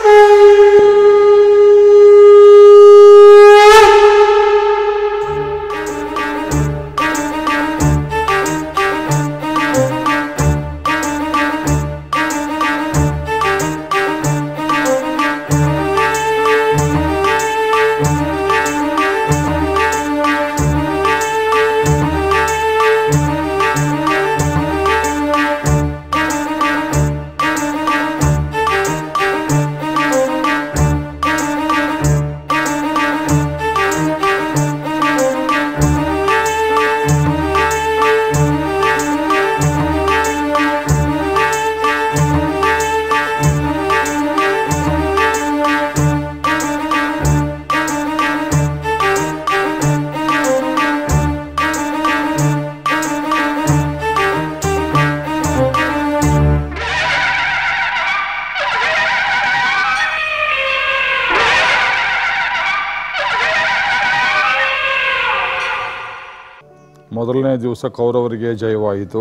ಮೊದಲನೇ ದಿವಸ ಕೌರವರಿಗೆ ಜಯವಾಯಿತು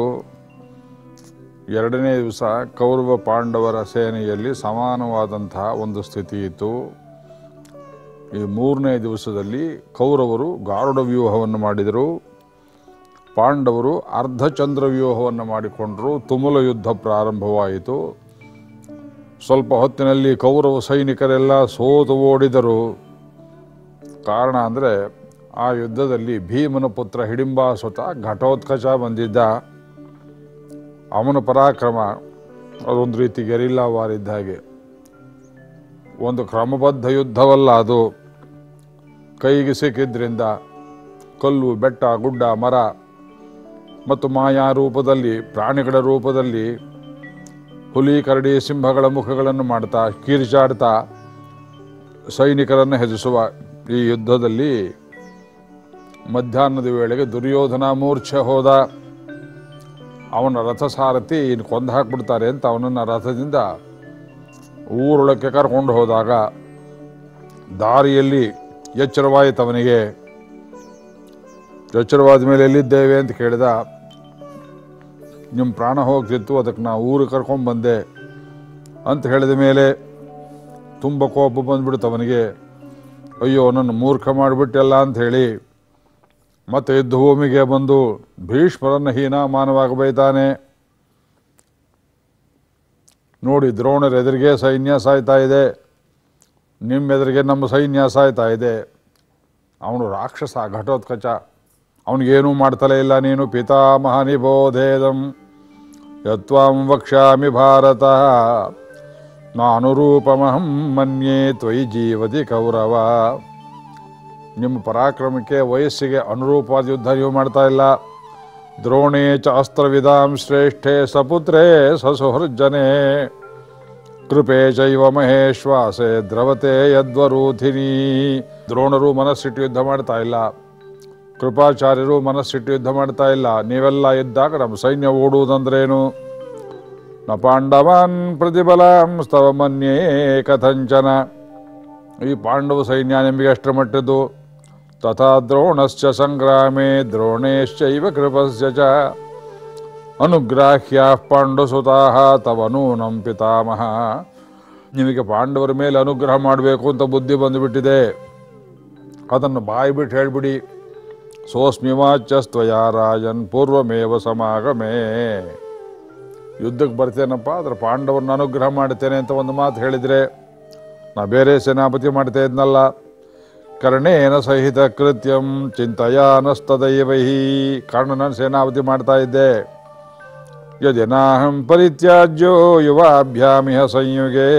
ಎರಡನೇ ದಿವಸ ಕೌರವ ಪಾಂಡವರ ಸೇನೆಯಲ್ಲಿ ಸಮಾನವಾದಂತಹ ಒಂದು ಸ್ಥಿತಿ ಇತ್ತು ಈ ಮೂರನೇ ದಿವಸದಲ್ಲಿ ಕೌರವರು ಗಾರುಡ ವ್ಯೂಹವನ್ನು ಮಾಡಿದರು ಪಾಂಡವರು ಅರ್ಧಚಂದ್ರ ವ್ಯೂಹವನ್ನು ಮಾಡಿಕೊಂಡರು ತುಮುಲ ಯುದ್ಧ ಪ್ರಾರಂಭವಾಯಿತು ಸ್ವಲ್ಪ ಹೊತ್ತಿನಲ್ಲಿ ಕೌರವ ಸೈನಿಕರೆಲ್ಲ ಸೋತು ಓಡಿದರು ಕಾರಣ ಅಂದರೆ ಆ ಯುದ್ಧದಲ್ಲಿ ಭೀಮನ ಪುತ್ರ ಹಿಡಿಂಬಾಸುತ ಘಟೋತ್ಕಚ ಬಂದಿದ್ದ ಅವನ ಪರಾಕ್ರಮ ಅದೊಂದು ರೀತಿ ಗೆರಿಲ್ಲಾ ವಾರ್ ಇದ್ದ ಹಾಗೆ ಒಂದು ಕ್ರಮಬದ್ಧ ಯುದ್ಧವಲ್ಲ ಅದು ಕೈಗೆ ಸಿಕ್ಕಿದ್ರಿಂದ ಕಲ್ಲು ಬೆಟ್ಟ ಗುಡ್ಡ ಮರ ಮತ್ತು ಮಾಯಾ ರೂಪದಲ್ಲಿ ಪ್ರಾಣಿಗಳ ರೂಪದಲ್ಲಿ ಹುಲಿ ಕರಡಿ ಸಿಂಹಗಳ ಮುಖಗಳನ್ನು ಮಾಡ್ತಾ ಕಿರಿಚಾಡ್ತಾ ಸೈನಿಕರನ್ನು ಹೆದರಿಸುವ ಈ ಯುದ್ಧದಲ್ಲಿ ಮಧ್ಯಾಹ್ನದ ವೇಳೆಗೆ ದುರ್ಯೋಧನ ಮೂರ್ಛೆ ಹೋದ ಅವನ ರಥಸಾರಥಿ ಇನ್ನು ಕೊಂದು ಹಾಕ್ಬಿಡ್ತಾರೆ ಅಂತ ಅವನನ್ನು ರಥದಿಂದ ಊರೊಳಕ್ಕೆ ಕರ್ಕೊಂಡು ಹೋದಾಗ ದಾರಿಯಲ್ಲಿ ಎಚ್ಚರವಾಯಿತು ಅವನಿಗೆ ಎಚ್ಚರವಾದ ಮೇಲೆ ಎಲ್ಲಿದ್ದೇವೆ ಅಂತ ಕೇಳಿದ ನಿಮ್ಮ ಪ್ರಾಣ ಹೋಗ್ತಿತ್ತು ಅದಕ್ಕೆ ನಾ ಊರು ಕರ್ಕೊಂಡು ಬಂದೆ ಅಂತ ಹೇಳಿದ ಮೇಲೆ ತುಂಬ ಕೋಪ ಬಂದ್ಬಿಡ್ತು ಅವನಿಗೆ ಅಯ್ಯೋ ನನ್ನ ಮೂರ್ಖ ಮಾಡಿಬಿಟ್ಟೆಲ್ಲ ಅಂತ ಹೇಳಿ ಮತ್ತೆ ಯುದ್ಧ ಭೂಮಿಗೆ ಬಂದು ಭೀಷ್ಮರನ್ನು ಹೀನಾಮಾನವಾಗಿ ಬೈತಾನೆ ನೋಡಿ ದ್ರೋಣರ ಎದುರಿಗೆ ಸೈನ್ಯ ಸಾಯ್ತಾ ಇದೆ ನಿಮ್ಮ ಎದುರಿಗೆ ನಮ್ಮ ಸೈನ್ಯ ಸಾಯ್ತಾ ಇದೆ ಅವನು ರಾಕ್ಷಸ ಘಟೋತ್ಕಚ ಅವನಿಗೇನೂ ಮಾಡ್ತಲೇ ಇಲ್ಲ ನೀನು ಪಿತಾಮಹ ನಿಬೋಧೇದಂ ಯತ್ವಾಂ ವಕ್ಷ್ಯಾಮಿ ಭಾರತ ನಾನು ರೂಪಮಹಂ ಮನ್ಯೇ ತ್ವಯಿ ಜೀವತಿ ಕೌರವ ನಿಮ್ಮ ಪರಾಕ್ರಮಕ್ಕೆ ವಯಸ್ಸಿಗೆ ಅನುರೂಪವಾದ ಯುದ್ಧ ನೀವು ಮಾಡ್ತಾ ಇಲ್ಲ ದ್ರೋಣೇ ಚ ಅಸ್ತ್ರವಿದಾಂ ಶ್ರೇಷ್ಠೆ ಸಪುತ್ರೇ ಸಸುಹೃಜ್ಜನೆ ಕೃಪೆ ಚೈವ ಮಹೇಶ್ವಾಸೆ ದ್ರವತೆ ಯದ್ವರೂಧಿನಿ ದ್ರೋಣರು ಮನಸ್ಸಿಟ್ಟು ಯುದ್ಧ ಮಾಡ್ತಾ ಇಲ್ಲ ಕೃಪಾಚಾರ್ಯರು ಮನಸ್ಸಿಟ್ಟು ಯುದ್ಧ ಮಾಡ್ತಾ ಇಲ್ಲ ನೀವೆಲ್ಲ ಇದ್ದಾಗ ನಮ್ಮ ಸೈನ್ಯ ಓಡುವುದಂದ್ರೇನು ನ ಪಾಂಡವಾನ್ ಪ್ರತಿಬಲಾಂ ಸ್ತವ ಮನ್ಯೇ ಕಥಂಚನ ಈ ಪಾಂಡವ ಸೈನ್ಯ ನಿಮಗೆ ಅಷ್ಟರ ಮಟ್ಟದ್ದು ತಥಾ ದ್ರೋಣಶ್ಚ ಸಂಗ್ರಾಮೇ ದ್ರೋಣೇಶ್ಚೈವ ಕೃಪಸ್ಯ ಚ ಅನುಗ್ರಾಹ್ಯ ಪಾಂಡುಸುತಾ ತವ ನೂನಂ ಪಿತಾಮಹ ನಿಮಗೆ ಪಾಂಡವರ ಮೇಲೆ ಅನುಗ್ರಹ ಮಾಡಬೇಕು ಅಂತ ಬುದ್ಧಿ ಬಂದುಬಿಟ್ಟಿದೆ ಅದನ್ನು ಬಾಯಿ ಬಿಟ್ಟು ಹೇಳಿಬಿಡಿ ಸೋಸ್ಮಿವಾಚ್ಯಸ್ತ್ವಯ ರಾಜನ್ ಪೂರ್ವಮೇವ ಸಮಾಗಮೇ ಯುದ್ಧಕ್ಕೆ ಬರ್ತೇನಪ್ಪ ಅದ್ರ ಪಾಂಡವರನ್ನ ಅನುಗ್ರಹ ಮಾಡ್ತೇನೆ ಅಂತ ಒಂದು ಮಾತು ಹೇಳಿದರೆ ನಾ ಬೇರೆ ಸೇನಾಪತಿ ಮಾಡ್ತಾ ಇದ್ನಲ್ಲ ಕರ್ಣೇನ ಸಹಿತ ಕೃತ್ಯಂ ಚಿಂತೆಯಾನಸ್ತದೈವೈ ಕರ್ಣನ ಸೇನಾಪತಿ ಮಾಡ್ತಾ ಇದ್ದೆ ಯದಿನಾಹಂ ಪರಿತ್ಯಾಜ್ಯೋ ಯುವಾಭ್ಯಾಮಿಹ ಸಂಯುಗೆ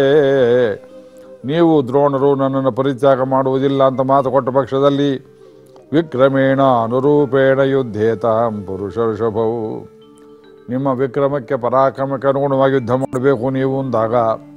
ನೀವು ದ್ರೋಣರು ನನ್ನನ್ನು ಪರಿತ್ಯಾಗ ಮಾಡುವುದಿಲ್ಲ ಅಂತ ಮಾತು ಕೊಟ್ಟ ಪಕ್ಷದಲ್ಲಿ ವಿಕ್ರಮೇಣ ಅನುರೂಪೇಣ ಯುದ್ಧೇತಾಂ ಪುರುಷ ಋಷಭವು ನಿಮ್ಮ ವಿಕ್ರಮಕ್ಕೆ ಪರಾಕ್ರಮಕ್ಕೆ ಅನುಗುಣವಾಗಿ ಯುದ್ಧ ಮಾಡಬೇಕು ನೀವು ಅಂದಾಗ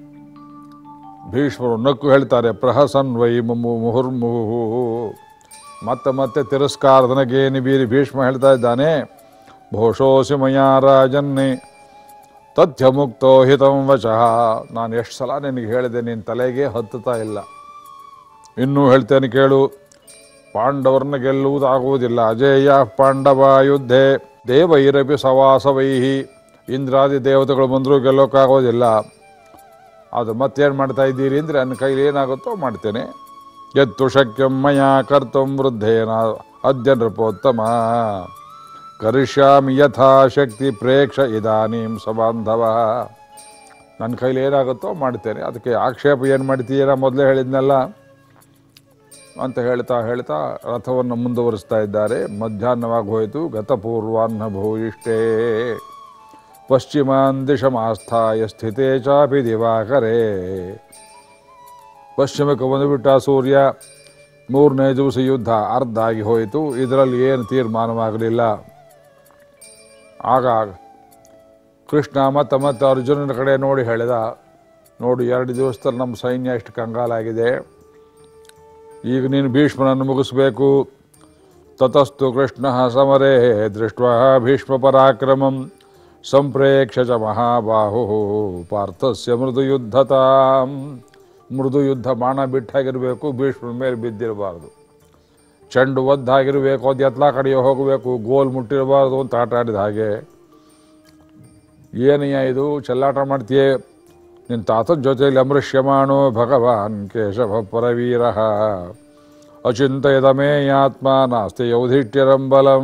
ಭೀಷ್ಮರು ನಕ್ಕು ಹೇಳ್ತಾರೆ ಪ್ರಹಸನ್ ವೈ ಮುಮು ಮುಹುರ್ಮುಹು ಮತ್ತೆ ಮತ್ತೆ ತಿರಸ್ಕಾರದನಗೇನಿ ಬೀರಿ ಭೀಷ್ಮ ಹೇಳ್ತಾ ಇದ್ದಾನೆ ಭೋಷೋಸಿ ಮಯಾ ರಾಜನ್ನೇ ತಥ್ಯ ಮುಕ್ತೋ ಹಿತಂ ವಚಃ ನಾನು ಎಷ್ಟು ಸಲ ನಿನಗೆ ಹೇಳಿದೆ ನಿನ್ನ ತಲೆಗೆ ಹತ್ತುತ್ತಾ ಇಲ್ಲ ಇನ್ನೂ ಹೇಳ್ತೇನೆ ಕೇಳು ಪಾಂಡವರನ್ನ ಗೆಲ್ಲುವುದಾಗುವುದಿಲ್ಲ ಅಜೇಯ ಪಾಂಡವ ಯುದ್ಧೆ ದೇವೈರಪಿ ಸವಾಸವೈಹಿ ಇಂದ್ರಾದಿ ದೇವತೆಗಳು ಬಂದರೂ ಗೆಲ್ಲೋಕ್ಕಾಗೋದಿಲ್ಲ ಅದು ಮತ್ತೇನು ಮಾಡ್ತಾ ಇದ್ದೀರಿ ಅಂದರೆ ನನ್ನ ಕೈಲಿ ಏನಾಗುತ್ತೋ ಮಾಡ್ತೇನೆ ಎತ್ತು ಶಕ್ಯಂ ಮಯ ಕರ್ತಂ ವೃದ್ಧೇನ ಅದ್ಯ ನೃಪೋತ್ತಮ ಕರಿಷ್ಯಾಮಿ ಯಥಾಶಕ್ತಿ ಪ್ರೇಕ್ಷ ಇದಾನೀಂ ಸಬಾಂಧವ ನನ್ನ ಕೈಲಿ ಏನಾಗುತ್ತೋ ಮಾಡ್ತೇನೆ ಅದಕ್ಕೆ ಆಕ್ಷೇಪ ಏನು ಮಾಡ್ತೀರಾ ಮೊದಲೇ ಹೇಳಿದ್ನಲ್ಲ ಅಂತ ಹೇಳ್ತಾ ಹೇಳ್ತಾ ರಥವನ್ನು ಮುಂದುವರಿಸ್ತಾ ಇದ್ದಾರೆ ಮಧ್ಯಾಹ್ನವಾಗಿ ಹೋಯಿತು ಗತಪೂರ್ವಾನ್ನ ಭೂಯಿಷ್ಟೇ ಪಶ್ಚಿಮಾನ್ ದಿಶಮಾಸ್ಥಾಯ ಸ್ಥಿತೇ ಚಾಪಿ ದಿವಾಕರೇ ಪಶ್ಚಿಮಕ್ಕೆ ಬಂದುಬಿಟ್ಟ ಸೂರ್ಯ ಮೂರನೇ ದಿವಸ ಯುದ್ಧ ಅರ್ಧ ಆಗಿ ಹೋಯಿತು ಇದರಲ್ಲಿ ಏನು ತೀರ್ಮಾನವಾಗಲಿಲ್ಲ ಆಗ ಕೃಷ್ಣ ಮತ್ತೆ ಮತ್ತೆ ಅರ್ಜುನನ ಕಡೆ ನೋಡಿ ಹೇಳಿದ ನೋಡು ಎರಡು ದಿವಸದಲ್ಲಿ ನಮ್ಮ ಸೈನ್ಯ ಎಷ್ಟು ಕಂಗಾಲಾಗಿದೆ ಈಗ ನೀನು ಭೀಷ್ಮನನ್ನು ಮುಗಿಸ್ಬೇಕು ತತಸ್ತು ಕೃಷ್ಣ ಸಮರೇ ದೃಷ್ಟ ಭೀಷ್ಮ ಪರಾಕ್ರಮಂ ಸಂಪ್ರೇಕ್ಷ ಚ ಮಹಾಬಾಹು ಪಾರ್ಥಸ್ಯ ಮೃದು ಯುದ್ಧತಾಂ ಮೃದು ಯುದ್ಧ ಬಾಣ ಬಿಟ್ಟಾಗಿರಬೇಕು ಭೀಷ್ಮನ ಮೇಲೆ ಬಿದ್ದಿರಬಾರ್ದು ಚೆಂಡು ಒದ್ದಾಗಿರಬೇಕು ಅದು ಎತ್ಲಾ ಕಡೆಯೋ ಹೋಗಬೇಕು ಗೋಲ್ ಮುಟ್ಟಿರಬಾರ್ದು ಅಂತ ಆಟ ಆಡಿದ ಹಾಗೆ ಏನಯ್ಯ ಇದು ಚೆಲ್ಲಾಟ ಮಾಡ್ತೀಯೇ ನಿನ್ನ ತಾತನ ಜೊತೆಯಲ್ಲಿ ಅಮೃಷ್ಯಮಾಣೋ ಭಗವಾನ್ ಕೇಶವ ಪರವೀರ ಅಚಿಂತಯದಮೇಯಾತ್ಮ ನಾಸ್ತಿ ಯೌಧಿಷ್ಠ್ಯರಂಬಲಂ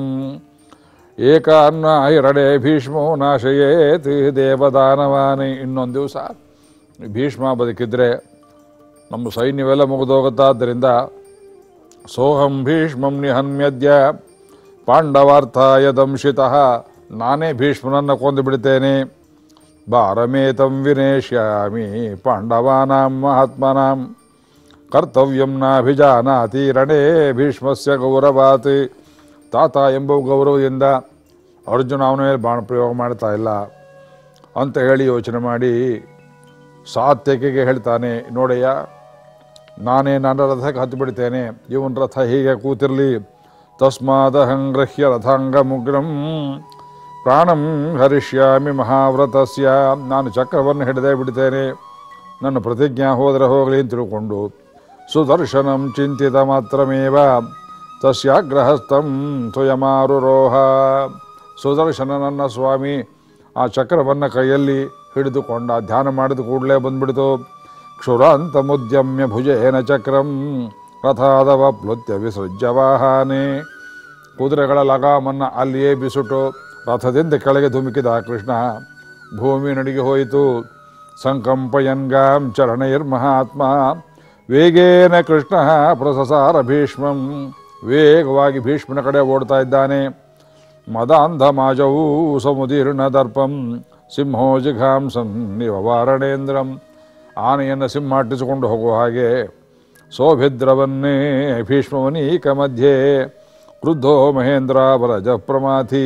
ಏಕಾನ್ನ ಎರಡೇ ಭೀಷ್ಮೋ ನಾಶಯೇತ್ ದೇವದಾನವಾನಿ ಇನ್ನೊಂದು ದಿವಸ ಭೀಷ್ಮ ಬದುಕಿದ್ರೆ ನಮ್ಮ ಸೈನ್ಯವೆಲ್ಲ ಮುಗಿದೋಗುತ್ತಾದ್ದರಿಂದ ಸೋಹಂ ಭೀಷ್ಮಂ ನಿಹನ್ಯದ್ಯ ಪಾಂಡವಾರ್ಥಾಯ ದಂಶಿತಃ ನಾನೇ ಭೀಷ್ಮನನ್ನು ಕೊಂದು ಬಿಡ್ತೇನೆ ಭಾರಮೇತಂ ವಿನೇಶ್ಯಾಮಿ ಪಾಂಡವಾನಾಂ ಮಹಾತ್ಮನಾಂ ಕರ್ತವ್ಯಂ ನಾಭಿಜಾನಾತಿ ರಣೇ ಭೀಷ್ಮಸ್ಯ ಗೌರವಾತ್ ತಾತ ಎಂಬ ಗೌರವದಿಂದ ಅರ್ಜುನ ಅವನ ಮೇಲೆ ಬಾಣ ಪ್ರಯೋಗ ಮಾಡ್ತಾ ಇಲ್ಲ ಅಂತ ಹೇಳಿ ಯೋಚನೆ ಮಾಡಿ ಸಾತ್ಯಕಿಗೆ ಹೇಳ್ತಾನೆ ನೋಡಯ್ಯ ನಾನೇ ನನ್ನ ರಥಕ್ಕೆ ಹತ್ತು ಬಿಡ್ತೇನೆ ಇವನ ರಥ ಹೀಗೆ ಕೂತಿರಲಿ ತಸ್ಮಾದಹಂಗ್ರಹ್ಯ ರಥಾಂಗ ಮುಗ್ರಂ ಪ್ರಾಣಂ ಹರಿಷ್ಯಾಮಿ ಮಹಾವ್ರತಸ್ಯ ನಾನು ಚಕ್ರವನ್ನು ಹಿಡಿದೇ ಬಿಡ್ತೇನೆ ನನ್ನ ಪ್ರತಿಜ್ಞಾ ಹೋದರೆ ಹೋಗಲಿ ಅಂತ ತಿಳ್ಕೊಂಡು ಸುದರ್ಶನಂ ಚಿಂತಿತ ಮಾತ್ರಮೇವ ತಸ್ಯಾಗ್ರಹಸ್ಥಂ ಸ್ವಯಮಾರುರೋಹ ಸುದರ್ಶನ ನನ್ನ ಸ್ವಾಮಿ ಆ ಚಕ್ರವನ್ನು ಕೈಯಲ್ಲಿ ಹಿಡಿದುಕೊಂಡ ಧ್ಯಾನ ಮಾಡಿದ ಕೂಡಲೇ ಬಂದ್ಬಿಡ್ತು ಕ್ಷುರಾಂತ ಮುದ್ಯಮ್ಯ ಭುಜೇನ ಚಕ್ರಂ ರಥಾದವ ಪ್ಲುತ್ಯ ವಿಸೃಜ್ಯ ವಾಹನೆ ಕುದುರೆಗಳ ಲಗಾಮನ್ನು ಅಲ್ಲಿಯೇ ಬಿಸುಟು ರಥದಿಂದ ಕೆಳಗೆ ಧುಮುಕಿದ ಕೃಷ್ಣ ಭೂಮಿ ನಡಿಗೆ ಹೋಯಿತು ಸಂಕಂಪಯನ್ಗಾಂ ಚರಣೈರ್ಮಹಾತ್ಮ ವೇಗೇನ ಕೃಷ್ಣ ಪ್ರಸಸಾರ ಭೀಷ್ಮಂ ವೇಗವಾಗಿ ಭೀಷ್ಮನ ಕಡೆ ಓಡ್ತಾ ಇದ್ದಾನೆ ಮದಾಂಧಮಾಜವೂ ಸಮುದೀರ್ಣ ದರ್ಪಂ ಸಿಂಹೋ ಜಿಘಾಂಸಂ ನಿವಾರಣೇಂದ್ರಂ ಆನೆಯನ್ನು ಸಿಂಹ ಅಟ್ಟಿಸಿಕೊಂಡು ಹೋಗುವ ಹಾಗೆ ಸೌಭಿದ್ರವನ್ನೇ ಭೀಷ್ಮವನೀಕ ಮಧ್ಯೆ ಕ್ರುದ್ಧೋ ಮಹೇಂದ್ರ ವರಜ ಪ್ರಮಾಥಿ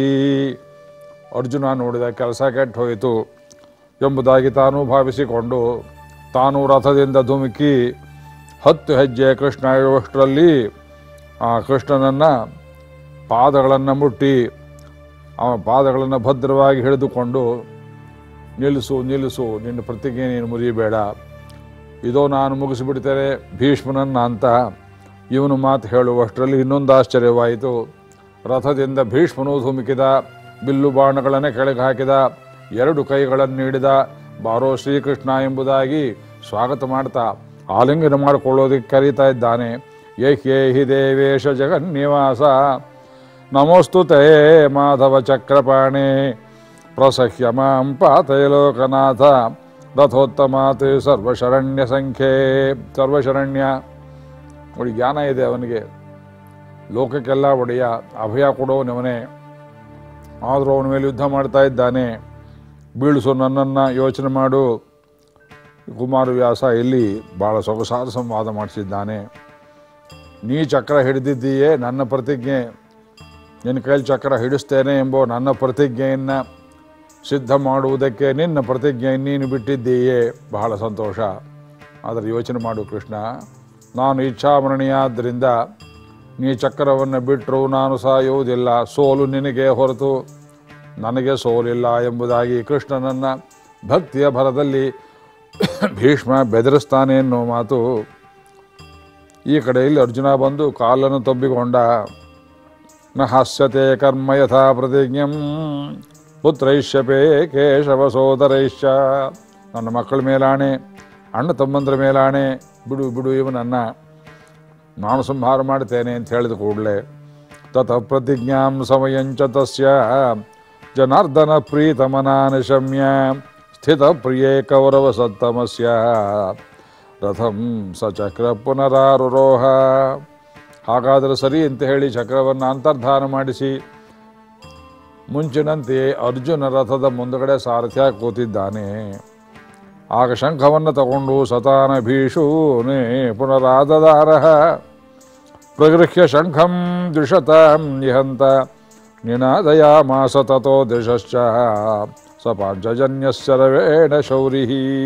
ಅರ್ಜುನ ನೋಡಿದ ಕೆಲಸ ಕೆಟ್ಟು ಹೋಯಿತು ಎಂಬುದಾಗಿ ತಾನು ಭಾವಿಸಿಕೊಂಡು ತಾನು ರಥದಿಂದ ಧುಮುಕಿ ಹತ್ತು ಹೆಜ್ಜೆ ಕೃಷ್ಣ ಇರುವಷ್ಟರಲ್ಲಿ ಆ ಕೃಷ್ಣನನ್ನು ಪಾದಗಳನ್ನು ಮುಟ್ಟಿ ಆ ಪಾದಗಳನ್ನು ಭದ್ರವಾಗಿ ಹಿಡಿದುಕೊಂಡು ನಿಲ್ಲಿಸು ನಿಲ್ಲಿಸು ನಿನ್ನ ಪ್ರತಿಜ್ಞೆ ನೀನು ಮುರಿಯಬೇಡ ಇದೋ ನಾನು ಮುಗಿಸಿಬಿಡ್ತೇನೆ ಭೀಷ್ಮನನ್ನ ಅಂತ ಇವನು ಮಾತು ಹೇಳುವಷ್ಟರಲ್ಲಿ ಇನ್ನೊಂದು ಆಶ್ಚರ್ಯವಾಯಿತು ರಥದಿಂದ ಭೀಷ್ಮನು ಧುಮುಕಿದ ಬಿಲ್ಲು ಬಾಣಗಳನ್ನೇ ಕೆಳಗೆ ಹಾಕಿದ ಎರಡು ಕೈಗಳನ್ನು ನೀಡಿದ ಬಾರೋ ಶ್ರೀಕೃಷ್ಣ ಎಂಬುದಾಗಿ ಸ್ವಾಗತ ಮಾಡ್ತಾ ಆಲಿಂಗನ ಮಾಡಿಕೊಳ್ಳೋದಕ್ಕೆ ಕರೀತಾ ಇದ್ದಾನೆ ಏಹ್ಯೇಹಿ ದೇವೇಶ ಜಗನ್ನಿವಾಸ ನಮೋಸ್ತು ತೇ ಮಾಧವ ಚಕ್ರಪಾಣಿ ಪ್ರಸಹ್ಯ ಮಾಂ ಪಾತಯ ಲೋಕನಾಥ ರಥೋತ್ತಮಾತ್ ಸರ್ವಶರಣ್ಯ ಸಂಖ್ಯೆ ಸರ್ವಶರಣ್ಯ ನೋಡಿ ಜ್ಞಾನ ಇದೆ ಅವನಿಗೆ ಲೋಕಕ್ಕೆಲ್ಲ ಒಡೆಯ ಅಭಯ ಕೊಡೋನವನೇ ಆದರೂ ಅವನ ಮೇಲೆ ಯುದ್ಧ ಮಾಡ್ತಾ ಇದ್ದಾನೆ ಬೀಳಿಸು ನನ್ನನ್ನು ಯೋಚನೆ ಮಾಡು ಕುಮಾರವ್ಯಾಸ ಇಲ್ಲಿ ಭಾಳ ಸೊಗಸಾದ ಸಂವಾದ ಮಾಡಿಸಿದ್ದಾನೆ ನೀ ಚಕ್ರ ಹಿಡಿದಿದ್ದೀಯೇ ನನ್ನ ಪ್ರತಿಜ್ಞೆ ನಿನ್ನ ಕೈಲಿ ಚಕ್ರ ಹಿಡಿಸ್ತೇನೆ ಎಂಬ ನನ್ನ ಪ್ರತಿಜ್ಞೆಯನ್ನು ಸಿದ್ಧ ಮಾಡುವುದಕ್ಕೆ ನಿನ್ನ ಪ್ರತಿಜ್ಞೆ ನೀನು ಬಿಟ್ಟಿದ್ದೀಯೇ ಬಹಳ ಸಂತೋಷ ಆದರೆ ಯೋಚನೆ ಮಾಡು ಕೃಷ್ಣ ನಾನು ಇಚ್ಛಾಮರಣಿಯಾದ್ದರಿಂದ ನೀ ಚಕ್ರವನ್ನು ಬಿಟ್ಟರು ನಾನು ಸಾಯುವುದಿಲ್ಲ ಸೋಲು ನಿನಗೆ ಹೊರತು ನನಗೆ ಸೋಲಿಲ್ಲ ಎಂಬುದಾಗಿ ಕೃಷ್ಣನನ್ನು ಭಕ್ತಿಯ ಭರದಲ್ಲಿ ಭೀಷ್ಮ ಬೆದರಿಸ್ತಾನೆ ಎನ್ನುವ ಮಾತು ಈ ಕಡೆಯಲ್ಲಿ ಅರ್ಜುನ ಬಂದು ಕಾಲನ್ನು ತಬ್ಬಿಕೊಂಡ ನ ಹಾಸ್ಯತೆ ಕರ್ಮ ಯಥಾ ಪ್ರತಿಜ್ಞಂ ಪುತ್ರೈಶ್ಯಪೇ ಕೇಶವ ಸೋದರೈಶ್ಯ ನನ್ನ ಮಕ್ಕಳ ಮೇಲಾಣೆ ಅಣ್ಣ ತಮ್ಮಂದ್ರ ಮೇಲಾಣೆ ಬಿಡು ಬಿಡು ಇವನನ್ನ ನಾನು ಸಂಹಾರ ಮಾಡ್ತೇನೆ ಅಂತ ಹೇಳಿದ ಕೂಡಲೇ ತತ ಪ್ರತಿಜ್ಞಾಂ ಸಮಯಂಚ ತಸ್ಯ ಜನಾರ್ದನ ಪ್ರೀತಮನಾನ ಶಮ್ಯ ಸ್ಥಿತ ಪ್ರಿಯೇ ಕೌರವ ಸತ್ತಮಸ್ಯ ರಥಂ ಸ ಚಕ್ರ ಪುನರಾರುರೋಹ ಹಾಗಾದರೆ ಸರಿ ಅಂತ ಹೇಳಿ ಚಕ್ರವನ್ನು ಅಂತರ್ಧಾನ ಮಾಡಿಸಿ ಮುಂಚಿನಂತೆಯೇ ಅರ್ಜುನ ರಥದ ಮುಂದುಗಡೆ ಸಾರಥ್ಯ ಕೂತಿದ್ದಾನೆ ಆಗ ಶಂಖವನ್ನು ತಗೊಂಡು ಸತಾನ ಭೀಷೂನೇ ಪುನರಾದದಾರಃ ಪ್ರಗೃಹ್ಯ ಶಂಖಂ ದ್ವಿಷತಾಂ ನಿಹಂತ ನಿನಾದಯಾಮಾಸ ತಥೋ ದಿಶಶ್ಚ ಸ ಪಾಂಚಜನ್ಯಶ್ಚರವೇಣ ಶೌರಿ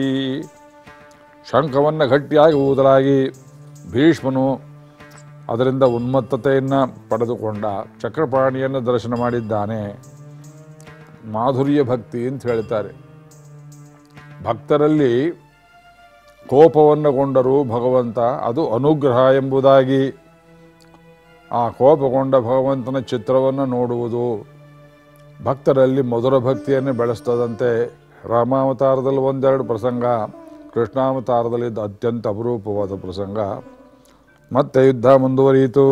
ಶಂಖವನ್ನು ಗಟ್ಟಿಯಾಗಿ ಊದಲಾಗಿ ಭೀಷ್ಮನು ಅದರಿಂದ ಉನ್ಮತ್ತತೆಯನ್ನು ಪಡೆದುಕೊಂಡ ಚಕ್ರಪಾಣಿಯನ್ನು ದರ್ಶನ ಮಾಡಿದ್ದಾನೆ ಮಾಧುರ್ಯ ಭಕ್ತಿ ಅಂತ ಹೇಳ್ತಾರೆ ಭಕ್ತರಲ್ಲಿ ಕೋಪವನ್ನು ಗೊಂಡರೂ ಭಗವಂತ ಅದು ಅನುಗ್ರಹ ಎಂಬುದಾಗಿ ಆ ಕೋಪಗೊಂಡ ಭಗವಂತನ ಚಿತ್ರವನ್ನು ನೋಡುವುದು ಭಕ್ತರಲ್ಲಿ ಮಧುರ ಭಕ್ತಿಯನ್ನು ಬೆಳೆಸ್ತದಂತೆ ರಾಮಾವತಾರದಲ್ಲಿ ಒಂದೆರಡು ಪ್ರಸಂಗ ಕೃಷ್ಣಾವತಾರದಲ್ಲಿ ಇದು ಅತ್ಯಂತ ಅಪರೂಪವಾದ ಪ್ರಸಂಗ ಮತ್ತೆ ಯುದ್ಧ ಮುಂದುವರಿಯಿತು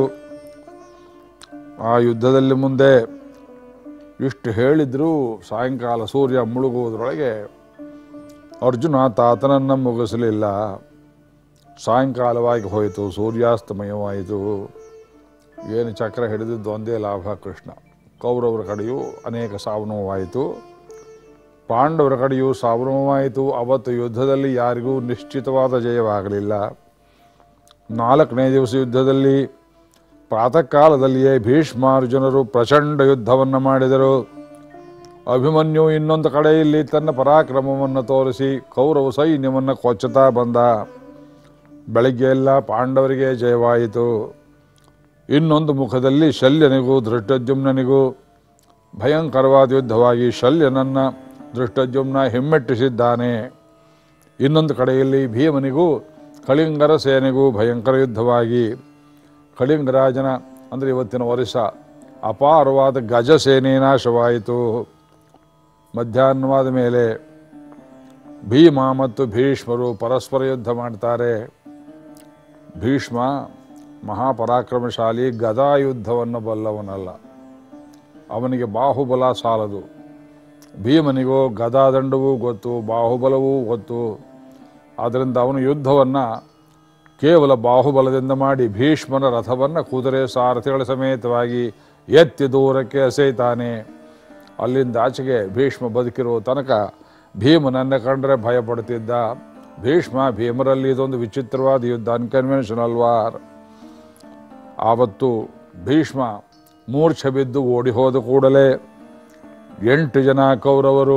ಆ ಯುದ್ಧದಲ್ಲಿ ಮುಂದೆ ಇಷ್ಟು ಹೇಳಿದರೂ ಸಾಯಂಕಾಲ ಸೂರ್ಯ ಮುಳುಗುವುದರೊಳಗೆ ಅರ್ಜುನ ತಾತನನ್ನು ಮುಗಿಸಲಿಲ್ಲ ಸಾಯಂಕಾಲವಾಗಿ ಹೋಯಿತು ಸೂರ್ಯಾಸ್ತಮಯವಾಯಿತು ಏನು ಚಕ್ರ ಹಿಡಿದಿದ್ದು ಒಂದೇ ಲಾಭ ಕೃಷ್ಣ ಕೌರವರ ಕಡೆಯೂ ಅನೇಕ ಸಾವು ನೋವಾಯಿತು ಪಾಂಡವರ ಕಡೆಯೂ ಸಾವು ನೋವಾಯಿತು ಅವತ್ತು ಯುದ್ಧದಲ್ಲಿ ಯಾರಿಗೂ ನಿಶ್ಚಿತವಾದ ಜಯವಾಗಲಿಲ್ಲ ನಾಲ್ಕನೇ ದಿವಸ ಯುದ್ಧದಲ್ಲಿ ಪ್ರಾತಃ ಕಾಲದಲ್ಲಿಯೇ ಭೀಷ್ಮಾರ್ಜುನರು ಪ್ರಚಂಡ ಯುದ್ಧವನ್ನು ಮಾಡಿದರು ಅಭಿಮನ್ಯು ಇನ್ನೊಂದು ಕಡೆಯಲ್ಲಿ ತನ್ನ ಪರಾಕ್ರಮವನ್ನು ತೋರಿಸಿ ಕೌರವ ಸೈನ್ಯವನ್ನು ಕೊಚ್ಚುತ್ತಾ ಬಂದ ಬೆಳಗ್ಗೆ ಎಲ್ಲ ಪಾಂಡವರಿಗೆ ಜಯವಾಯಿತು ಇನ್ನೊಂದು ಮುಖದಲ್ಲಿ ಶಲ್ಯನಿಗೂ ದೃಷ್ಟದ್ಯುಮ್ನನಿಗೂ ಭಯಂಕರವಾದ ಯುದ್ಧವಾಗಿ ಶಲ್ಯನನ್ನು ದೃಷ್ಟದ್ಯುಮ್ನ ಹಿಮ್ಮೆಟ್ಟಿಸಿದ್ದಾನೆ ಇನ್ನೊಂದು ಕಡೆಯಲ್ಲಿ ಭೀಮನಿಗೂ ಕಳಿಂಗರ ಸೇನೆಗೂ ಭಯಂಕರ ಯುದ್ಧವಾಗಿ ಕಳಿಂಗರಾಜನ ಅಂದರೆ ಇವತ್ತಿನ ವರ್ಷ ಅಪಾರವಾದ ಗಜ ಸೇನೆ ನಾಶವಾಯಿತು ಮಧ್ಯಾಹ್ನವಾದ ಮೇಲೆ ಭೀಮ ಮತ್ತು ಭೀಷ್ಮರು ಪರಸ್ಪರ ಯುದ್ಧ ಮಾಡ್ತಾರೆ ಭೀಷ್ಮ ಮಹಾಪರಾಕ್ರಮಶಾಲಿ ಗದಾ ಯುದ್ಧವನ್ನು ಬಲ್ಲವನಲ್ಲ ಅವನಿಗೆ ಬಾಹುಬಲ ಸಾಲದು ಭೀಮನಿಗೂ ಗದಾದಂಡವೂ ಗೊತ್ತು ಬಾಹುಬಲವೂ ಗೊತ್ತು ಆದ್ದರಿಂದ ಅವನು ಯುದ್ಧವನ್ನು ಕೇವಲ ಬಾಹುಬಲದಿಂದ ಮಾಡಿ ಭೀಷ್ಮನ ರಥವನ್ನು ಕುದುರೆ ಸಾರಥಿಗಳ ಸಮೇತವಾಗಿ ಎತ್ತಿ ದೂರಕ್ಕೆ ಎಸೆಯ್ತಾನೆ ಅಲ್ಲಿಂದ ಆಚೆಗೆ ಭೀಷ್ಮ ಬದುಕಿರುವ ತನಕ ಭೀಮನನ್ನು ಕಂಡರೆ ಭಯಪಡ್ತಿದ್ದ ಭೀಷ್ಮ ಭೀಮರಲ್ಲಿ ಇದೊಂದು ವಿಚಿತ್ರವಾದ ಯುದ್ಧ ಅನ್ಕನ್ವೆನ್ಷನಲ್ ವಾರ್ ಆವತ್ತು ಭೀಷ್ಮ ಮೂರ್ಛೆ ಬಿದ್ದು ಓಡಿ ಹೋದ ಕೂಡಲೇ ಎಂಟು ಜನ ಕೌರವರು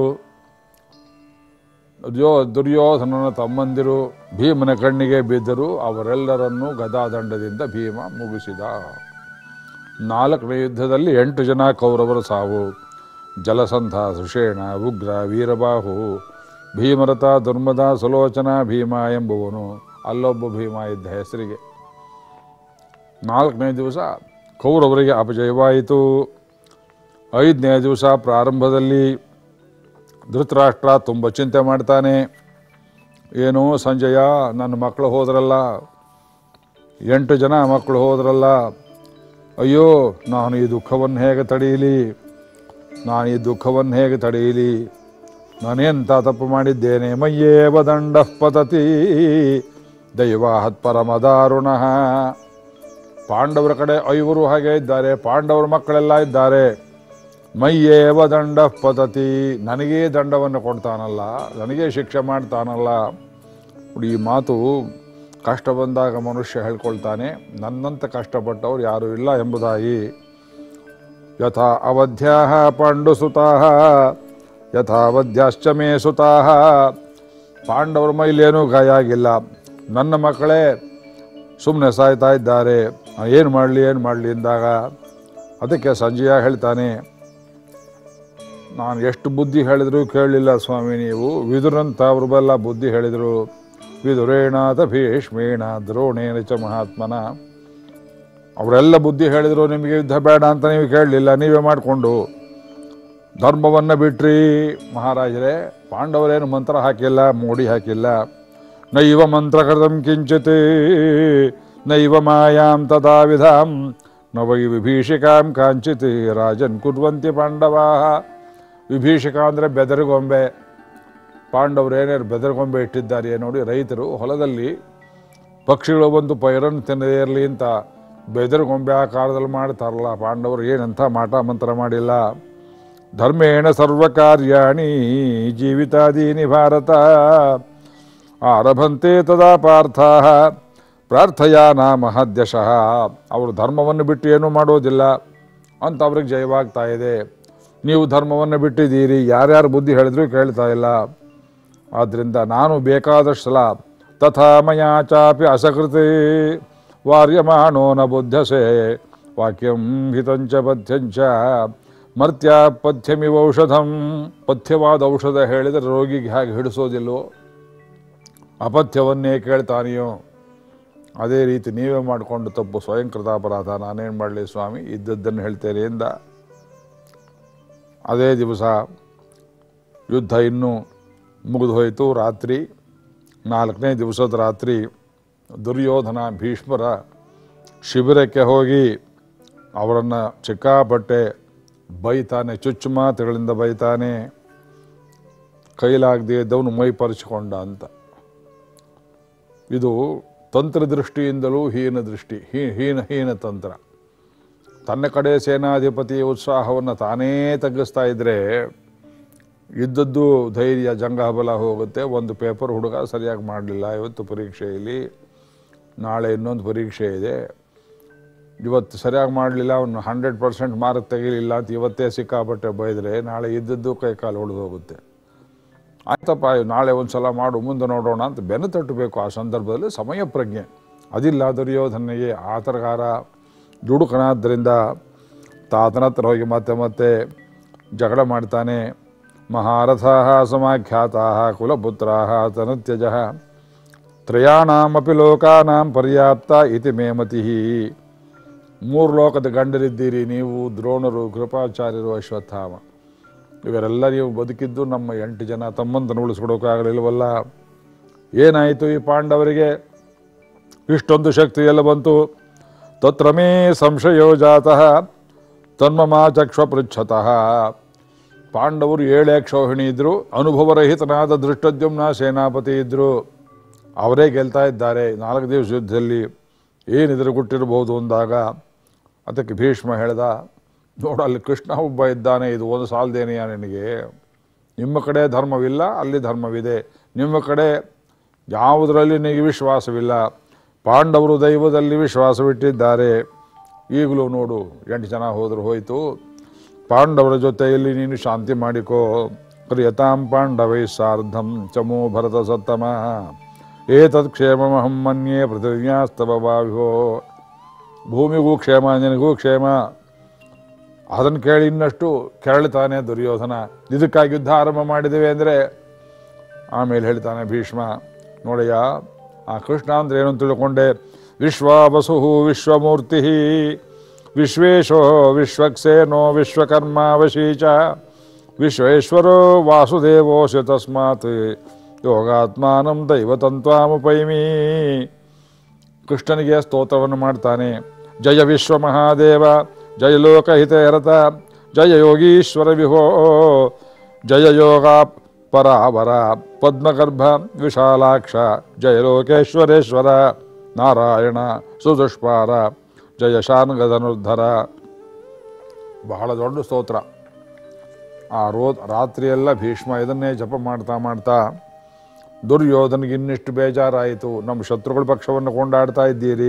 ದುರ್ಯೋ ದುರ್ಯೋಧನನ ತಮ್ಮಂದಿರು ಭೀಮನ ಕಣ್ಣಿಗೆ ಬಿದ್ದರು ಅವರೆಲ್ಲರನ್ನೂ ಗದಾದಂಡದಿಂದ ಭೀಮ ಮುಗಿಸಿದ ನಾಲ್ಕನೇ ಯುದ್ಧದಲ್ಲಿ ಎಂಟು ಜನ ಕೌರವರ ಸಾವು ಜಲಸಂಧ ಸುಷೇಣ ಉಗ್ರ ವೀರಬಾಹು ಭೀಮರಥ ದುರ್ಮದ ಸುಲೋಚನ ಭೀಮ ಎಂಬುವನು ಅಲ್ಲೊಬ್ಬ ಭೀಮ ಇದ್ದ ಹೆಸರಿಗೆ ನಾಲ್ಕನೇ ದಿವಸ ಕೌರವರಿಗೆ ಅಪಜಯವಾಯಿತು ಐದನೇ ದಿವಸ ಪ್ರಾರಂಭದಲ್ಲಿ ಧೃತರಾಷ್ಟ್ರ ತುಂಬ ಚಿಂತೆ ಮಾಡ್ತಾನೆ ಏನು ಸಂಜಯ ನನ್ನ ಮಕ್ಕಳು ಹೋದ್ರಲ್ಲ ಎಂಟು ಜನ ಮಕ್ಕಳು ಹೋದ್ರಲ್ಲ ಅಯ್ಯೋ ನಾನು ಈ ದುಃಖವನ್ನು ಹೇಗೆ ತಡೆಯಲಿ ನಾನು ಈ ದುಃಖವನ್ನು ಹೇಗೆ ತಡೆಯಲಿ ನಾನೆಂಥ ತಪ್ಪು ಮಾಡಿದ್ದೇನೆ ಮಯ್ಯೇವ ದಂಡ ಪತತಿ ದೈವಾಹತ್ ಪರಮದಾರುಣ ಪಾಂಡವರ ಕಡೆ ಐವರು ಹಾಗೆ ಇದ್ದಾರೆ ಪಾಂಡವರ ಮಕ್ಕಳೆಲ್ಲ ಇದ್ದಾರೆ ಮೈಯೇವ ದಂಡ ಪತತಿ ನನಗೇ ದಂಡವನ್ನು ಕೊಡ್ತಾನಲ್ಲ ನನಗೇ ಶಿಕ್ಷೆ ಮಾಡ್ತಾನಲ್ಲ ನೋಡಿ, ಈ ಮಾತು ಕಷ್ಟ ಬಂದಾಗ ಮನುಷ್ಯ ಹೇಳ್ಕೊಳ್ತಾನೆ ನನ್ನಂತ ಕಷ್ಟಪಟ್ಟವ್ರು ಯಾರೂ ಇಲ್ಲ ಎಂಬುದಾಗಿ ಯಥಾ ಅವಧ್ಯಾ ಪಾಂಡುಸುತಾ ಯಥಾವಧ್ಯಾಶ್ಚ ಮೇ ಸುತಾ ಪಾಂಡವರ ಮೈಲೇನೂ ಗಾಯ ಆಗಿಲ್ಲ ನನ್ನ ಮಕ್ಕಳೇ ಸುಮ್ಮನೆ ಸಾಯ್ತಾ ಇದ್ದಾರೆ ಏನು ಮಾಡಲಿ ಏನು ಮಾಡಲಿ ಎಂದಾಗ ಅದಕ್ಕೆ ಸಂಜಯ ಹೇಳ್ತಾನೆ ನಾನು ಎಷ್ಟು ಬುದ್ಧಿ ಹೇಳಿದ್ರು ಕೇಳಲಿಲ್ಲ ಸ್ವಾಮಿ ನೀವು ವಿದುರಂತ ಅವ್ರಿಗೆಲ್ಲ ಬುದ್ಧಿ ಹೇಳಿದರು ವಿದುರೇಣಾಥ ಭೀಷ್ಮೇಣ ದ್ರೋಣೇನ ಚ ಮಹಾತ್ಮನ ಅವರೆಲ್ಲ ಬುದ್ಧಿ ಹೇಳಿದರು ನಿಮಗೆ ಯುದ್ಧ ಬೇಡ ಅಂತ ನೀವು ಕೇಳಲಿಲ್ಲ ನೀವೇ ಮಾಡಿಕೊಂಡು ಧರ್ಮವನ್ನು ಬಿಟ್ರಿ ಮಹಾರಾಜರೇ ಪಾಂಡವರೇನು ಮಂತ್ರ ಹಾಕಿಲ್ಲ ಮೋಡಿ ಹಾಕಿಲ್ಲ ನೈವ ಮಂತ್ರಕೃತಂ ಕಿಂಚಿತ್ ನೈವ ಮಾಯಾಂ ತದಾ ವಿಧಾಂ ನ ವೈ ವಿಭೀಷಿಕಾಂ ಕಾಂಚಿತ್ ರಾಜನ್ ಕುರ್ವಂತಿ ಪಾಂಡವಾ ವಿಭೀಷಿಕ ಅಂದರೆ ಬೆದರುಗೊಂಬೆ ಪಾಂಡವರು ಏನೇನು ಬೆದರುಗೊಂಬೆ ಇಟ್ಟಿದ್ದಾರೆ ನೋಡಿ ರೈತರು ಹೊಲದಲ್ಲಿ ಪಕ್ಷಿಗಳು ಬಂದು ಪೈರನ್ನು ತಿನ್ನದೇ ಇರಲಿ ಅಂತ ಬೆದರುಗೊಂಬೆ ಆಕಾರದಲ್ಲಿ ಮಾಡ್ತಾರಲ್ಲ ಪಾಂಡವರು ಏನಂತ ಮಾಟ ಮಂತ್ರ ಮಾಡಿಲ್ಲ ಧರ್ಮೇಣ ಸರ್ವಕಾರ್ಯಾಣಿ ಜೀವಿತಾದೀನಿ ಭಾರತ ಆರಭಂತೆ ತದಾ ಪಾರ್ಥ ಪ್ರಾರ್ಥಯಾ ಮಹದ್ಯಶಃ ಅವರು ಧರ್ಮವನ್ನು ಬಿಟ್ಟು ಏನೂ ಮಾಡೋದಿಲ್ಲ ಅಂತ ಅವ್ರಿಗೆ ಜಯವಾಗ್ತಾ ಇದೆ ನೀವು ಧರ್ಮವನ್ನು ಬಿಟ್ಟಿದ್ದೀರಿ ಯಾರ್ಯಾರು ಬುದ್ಧಿ ಹೇಳಿದ್ರು ಕೇಳ್ತಾ ಇಲ್ಲ ಆದ್ದರಿಂದ ನಾನು ಬೇಕಾದಷ್ಟು ಸಲ ತಥಾ ಮಯಾ ಚಾಪಿ ಅಸಕೃತೆ ವಾರ್ಯಮಾಣೋ ನ ಬುದ್ಧಸೆ ವಾಕ್ಯಂ ಹಿತಂಚ ಪಥ್ಯಂಚ ಮರ್ತ್ಯ ಪಥ್ಯಮಿವ ಔಷಧಂ ಪಥ್ಯವಾದ ಔಷಧ ಹೇಳಿದರೆ ರೋಗಿಗೆ ಹೇಗೆ ಹಿಡಿಸೋದಿಲ್ವೋ ಅಪಥ್ಯವನ್ನೇ ಕೇಳ್ತಾನೆಯೋ ಅದೇ ರೀತಿ ನೀವೇ ಮಾಡಿಕೊಂಡು ತಪ್ಪು ಸ್ವಯಂಕೃತ ಅಪರಾಧ ನಾನೇನು ಮಾಡಲಿ ಸ್ವಾಮಿ ಇದ್ದದ್ದನ್ನು ಹೇಳ್ತೇನೆ ಎಂದ ಅದೇ ದಿವಸ ಯುದ್ಧ ಇನ್ನೂ ಮುಗಿದು ಹೋಯಿತು ರಾತ್ರಿ ನಾಲ್ಕನೇ ದಿವಸದ ರಾತ್ರಿ ದುರ್ಯೋಧನ ಭೀಷ್ಮರ ಶಿಬಿರಕ್ಕೆ ಹೋಗಿ ಅವರನ್ನು ಸಿಕ್ಕಾಪಟ್ಟೆ ಬೈತಾನೆ ಚುಚ್ಚು ಮಾತುಗಳಿಂದ ಬೈತಾನೆ ಕೈಲಾಗದೇ ಇದ್ದವನು ಮೈ ಪರಿಚಿಕೊಂಡ ಅಂತ ಇದು ತಂತ್ರದೃಷ್ಟಿಯಿಂದಲೂ ಹೀನ ದೃಷ್ಟಿ ಹೀ ಹೀನ ಹೀನ ತಂತ್ರ ತನ್ನ ಕಡೆ ಸೇನಾಧಿಪತಿ ಉತ್ಸಾಹವನ್ನು ತಾನೇ ತಗ್ಗಿಸ್ತಾ ಇದ್ದರೆ ಇದ್ದದ್ದು ಧೈರ್ಯ ಜಂಗಬಲ ಹೋಗುತ್ತೆ ಒಂದು ಪೇಪರ್ ಹುಡುಗ ಸರಿಯಾಗಿ ಮಾಡಲಿಲ್ಲ ಇವತ್ತು ಪರೀಕ್ಷೆಯಲ್ಲಿ ನಾಳೆ ಇನ್ನೊಂದು ಪರೀಕ್ಷೆ ಇದೆ ಇವತ್ತು ಸರಿಯಾಗಿ ಮಾಡಲಿಲ್ಲ ಅವನು ಹಂಡ್ರೆಡ್ ಪರ್ಸೆಂಟ್ ಮಾರ್ಕ್ ತೆಗಿಲಿಲ್ಲ ಅಂತ ಇವತ್ತೇ ಸಿಕ್ಕಾಪಟ್ಟೆ ಬೈದರೆ ನಾಳೆ ಇದ್ದದ್ದು ಕೈ ಕಾಲು ಹೊಡೆದು ಹೋಗುತ್ತೆ ಆಯ್ತಪ್ಪ ನಾಳೆ ಒಂದು ಸಲ ಮಾಡು ಮುಂದೆ ನೋಡೋಣ ಅಂತ ಬೆನ್ನು ತಟ್ಟಬೇಕು ಆ ಸಂದರ್ಭದಲ್ಲಿ ಸಮಯ ಪ್ರಜ್ಞೆ ಅದಿಲ್ಲ ದುರ್ಯೋಧನಿಗೆ ಆತರಗಾರ ದುಡುಕನಾದ್ದರಿಂದ ತಾತನ ಹತ್ರ ಹೋಗಿ ಮತ್ತೆ ಮತ್ತೆ ಜಗಳ ಮಾಡ್ತಾನೆ ಮಹಾರಥ ಸಮಾಖ್ಯಾತ ಕುಲಪುತ್ರ ತನುತ್ಯಜ ತ್ರಯಾಣಮಪಿ ಲೋಕಾನಾಂ ಪರ್ಯಾಪ್ತ ಇತಿ ಮೇ ಮತಿ ಮೂರು ಲೋಕದ ಗಂಡರಿದ್ದೀರಿ ನೀವು ದ್ರೋಣರು ಕೃಪಾಚಾರ್ಯರು ಅಶ್ವತ್ಥಾಮ ಇವರೆಲ್ಲ ನೀವು ಬದುಕಿದ್ದು ನಮ್ಮ ಎಂಟು ಜನ ತಮ್ಮಂತನ ಉಳಿಸ್ಕೊಡೋಕ್ಕಾಗಲಿಲ್ವಲ್ಲ ಏನಾಯಿತು ಈ ಪಾಂಡವರಿಗೆ ಇಷ್ಟೊಂದು ಶಕ್ತಿ ಎಲ್ಲ ಬಂತು ತತ್ರ ಮೇ ಸಂಶಯೋ ಜಾತಃ ತನ್ಮಮಾಚಕ್ಷ್ವ ಪೃಚ್ಛತಃ ಪಾಂಡವರು ಏಳೇ ಕ್ಷೋಹಿಣಿ ಇದ್ದರು ಅನುಭವರಹಿತನಾದ ದೃಷ್ಟದ್ಯುಮ್ನ ಸೇನಾಪತಿ ಇದ್ದರು ಅವರೇ ಗೆಲ್ತಾ ಇದ್ದಾರೆ ನಾಲ್ಕು ದಿವಸ ಯುದ್ಧದಲ್ಲಿ ಏನಿದ್ರೆ ಗುಟ್ಟಿರ್ಬೋದು ಅಂದಾಗ ಅದಕ್ಕೆ ಭೀಷ್ಮ ಹೇಳ್ದ ನೋಡು ಅಲ್ಲಿ ಕೃಷ್ಣ ಒಬ್ಬ ಇದ್ದಾನೆ ಇದು ಒಂದು ಸಾಲದೇನೆಯ ನಿನಗೆ ನಿಮ್ಮ ಕಡೆ ಧರ್ಮವಿಲ್ಲ ಅಲ್ಲಿ ಧರ್ಮವಿದೆ ನಿಮ್ಮ ಕಡೆ ಯಾವುದರಲ್ಲಿ ನಿನಗೆ ವಿಶ್ವಾಸವಿಲ್ಲ ಪಾಂಡವರು ದೈವದಲ್ಲಿ ವಿಶ್ವಾಸವಿಟ್ಟಿದ್ದಾರೆ ಈಗಲೂ ನೋಡು ಎಂಟು ಜನ ಹೋದ್ರು ಹೋಯಿತು ಪಾಂಡವರ ಜೊತೆಯಲ್ಲಿ ನೀನು ಶಾಂತಿ ಮಾಡಿಕೋ ಕ್ರಿಯತಾಂ ಪಾಂಡವೈ ಸಾರ್ಧಂ ಚಮೋ ಭರತ ಸತ್ತಮ ಏತತ್ ಕ್ಷೇಮಮಹಂ ಮನ್ಯೇ ಪೃಥಿವ್ಯಾಸ್ತವ ವಾಯೋ ಭೂಮಿಗೂ ಕ್ಷೇಮ ನಿನಗೂ ಕ್ಷೇಮ ಅದನ್ನು ಕೇಳಿ ಇನ್ನಷ್ಟು ಕೆರಳ್ತಾನೆ ದುರ್ಯೋಧನ ಇದಕ್ಕಾಗಿ ಯುದ್ಧ ಆರಂಭ ಮಾಡಿದ್ದೇವೆ ಅಂದರೆ ಆಮೇಲೆ ಹೇಳ್ತಾನೆ ಭೀಷ್ಮ ನೋಡಯ್ಯ ಆ ಕೃಷ್ಣ ಅಂದ್ರೆ ಏನು ಅಂತ ತಿಳ್ಕೊಂಡೆ ವಿಶ್ವಾವಸು ವಿಶ್ವಮೂರ್ತಿ ವಿಶ್ವೇಶೋ ವಿಶ್ವಕ್ಸೇನೋ ವಿಶ್ವಕರ್ಮ ವಶೀಚ ವಿಶ್ವೇಶ್ವರೋ ವಾಸುದೇವೋಸಿ ತಸ್ಮಾತ್ ಯೋಗಾತ್ಮಾನಂ ದೈವತಂತ್ವಾಮುಪೈಮಿ ಕೃಷ್ಣನಿಗೆ ಸ್ತೋತ್ರವನ್ನು ಮಾಡ್ತಾನೆ ಜಯ ವಿಶ್ವ ಮಹಾದೇವ ಜಯ ಲೋಕಹಿತೇರತ ಜಯ ಯೋಗೀಶ್ವರ ವಿಭೋ ಜಯ ಯೋಗ ಪರಾವರ ಪದ್ಮಗರ್ಭ ವಿಶಾಲಾಕ್ಷ ಜಯ ಲೋಕೇಶ್ವರೇಶ್ವರ ನಾರಾಯಣ ಸುದುಷ್ಪಾರ ಜಯ ಶಾನಗಧನುರ್ಧರ ಬಹಳ ದೊಡ್ಡ ಸ್ತೋತ್ರ ಆ ರೋ ರಾತ್ರಿಯೆಲ್ಲ ಭೀಷ್ಮ ಇದನ್ನೇ ಜಪ ಮಾಡ್ತಾ ಮಾಡ್ತಾ ದುರ್ಯೋಧನಿಗೆ ಇನ್ನಿಷ್ಟು ಬೇಜಾರಾಯಿತು ನಮ್ಮ ಶತ್ರುಗಳ ಪಕ್ಷವನ್ನು ಕೊಂಡಾಡ್ತಾ ಇದ್ದೀರಿ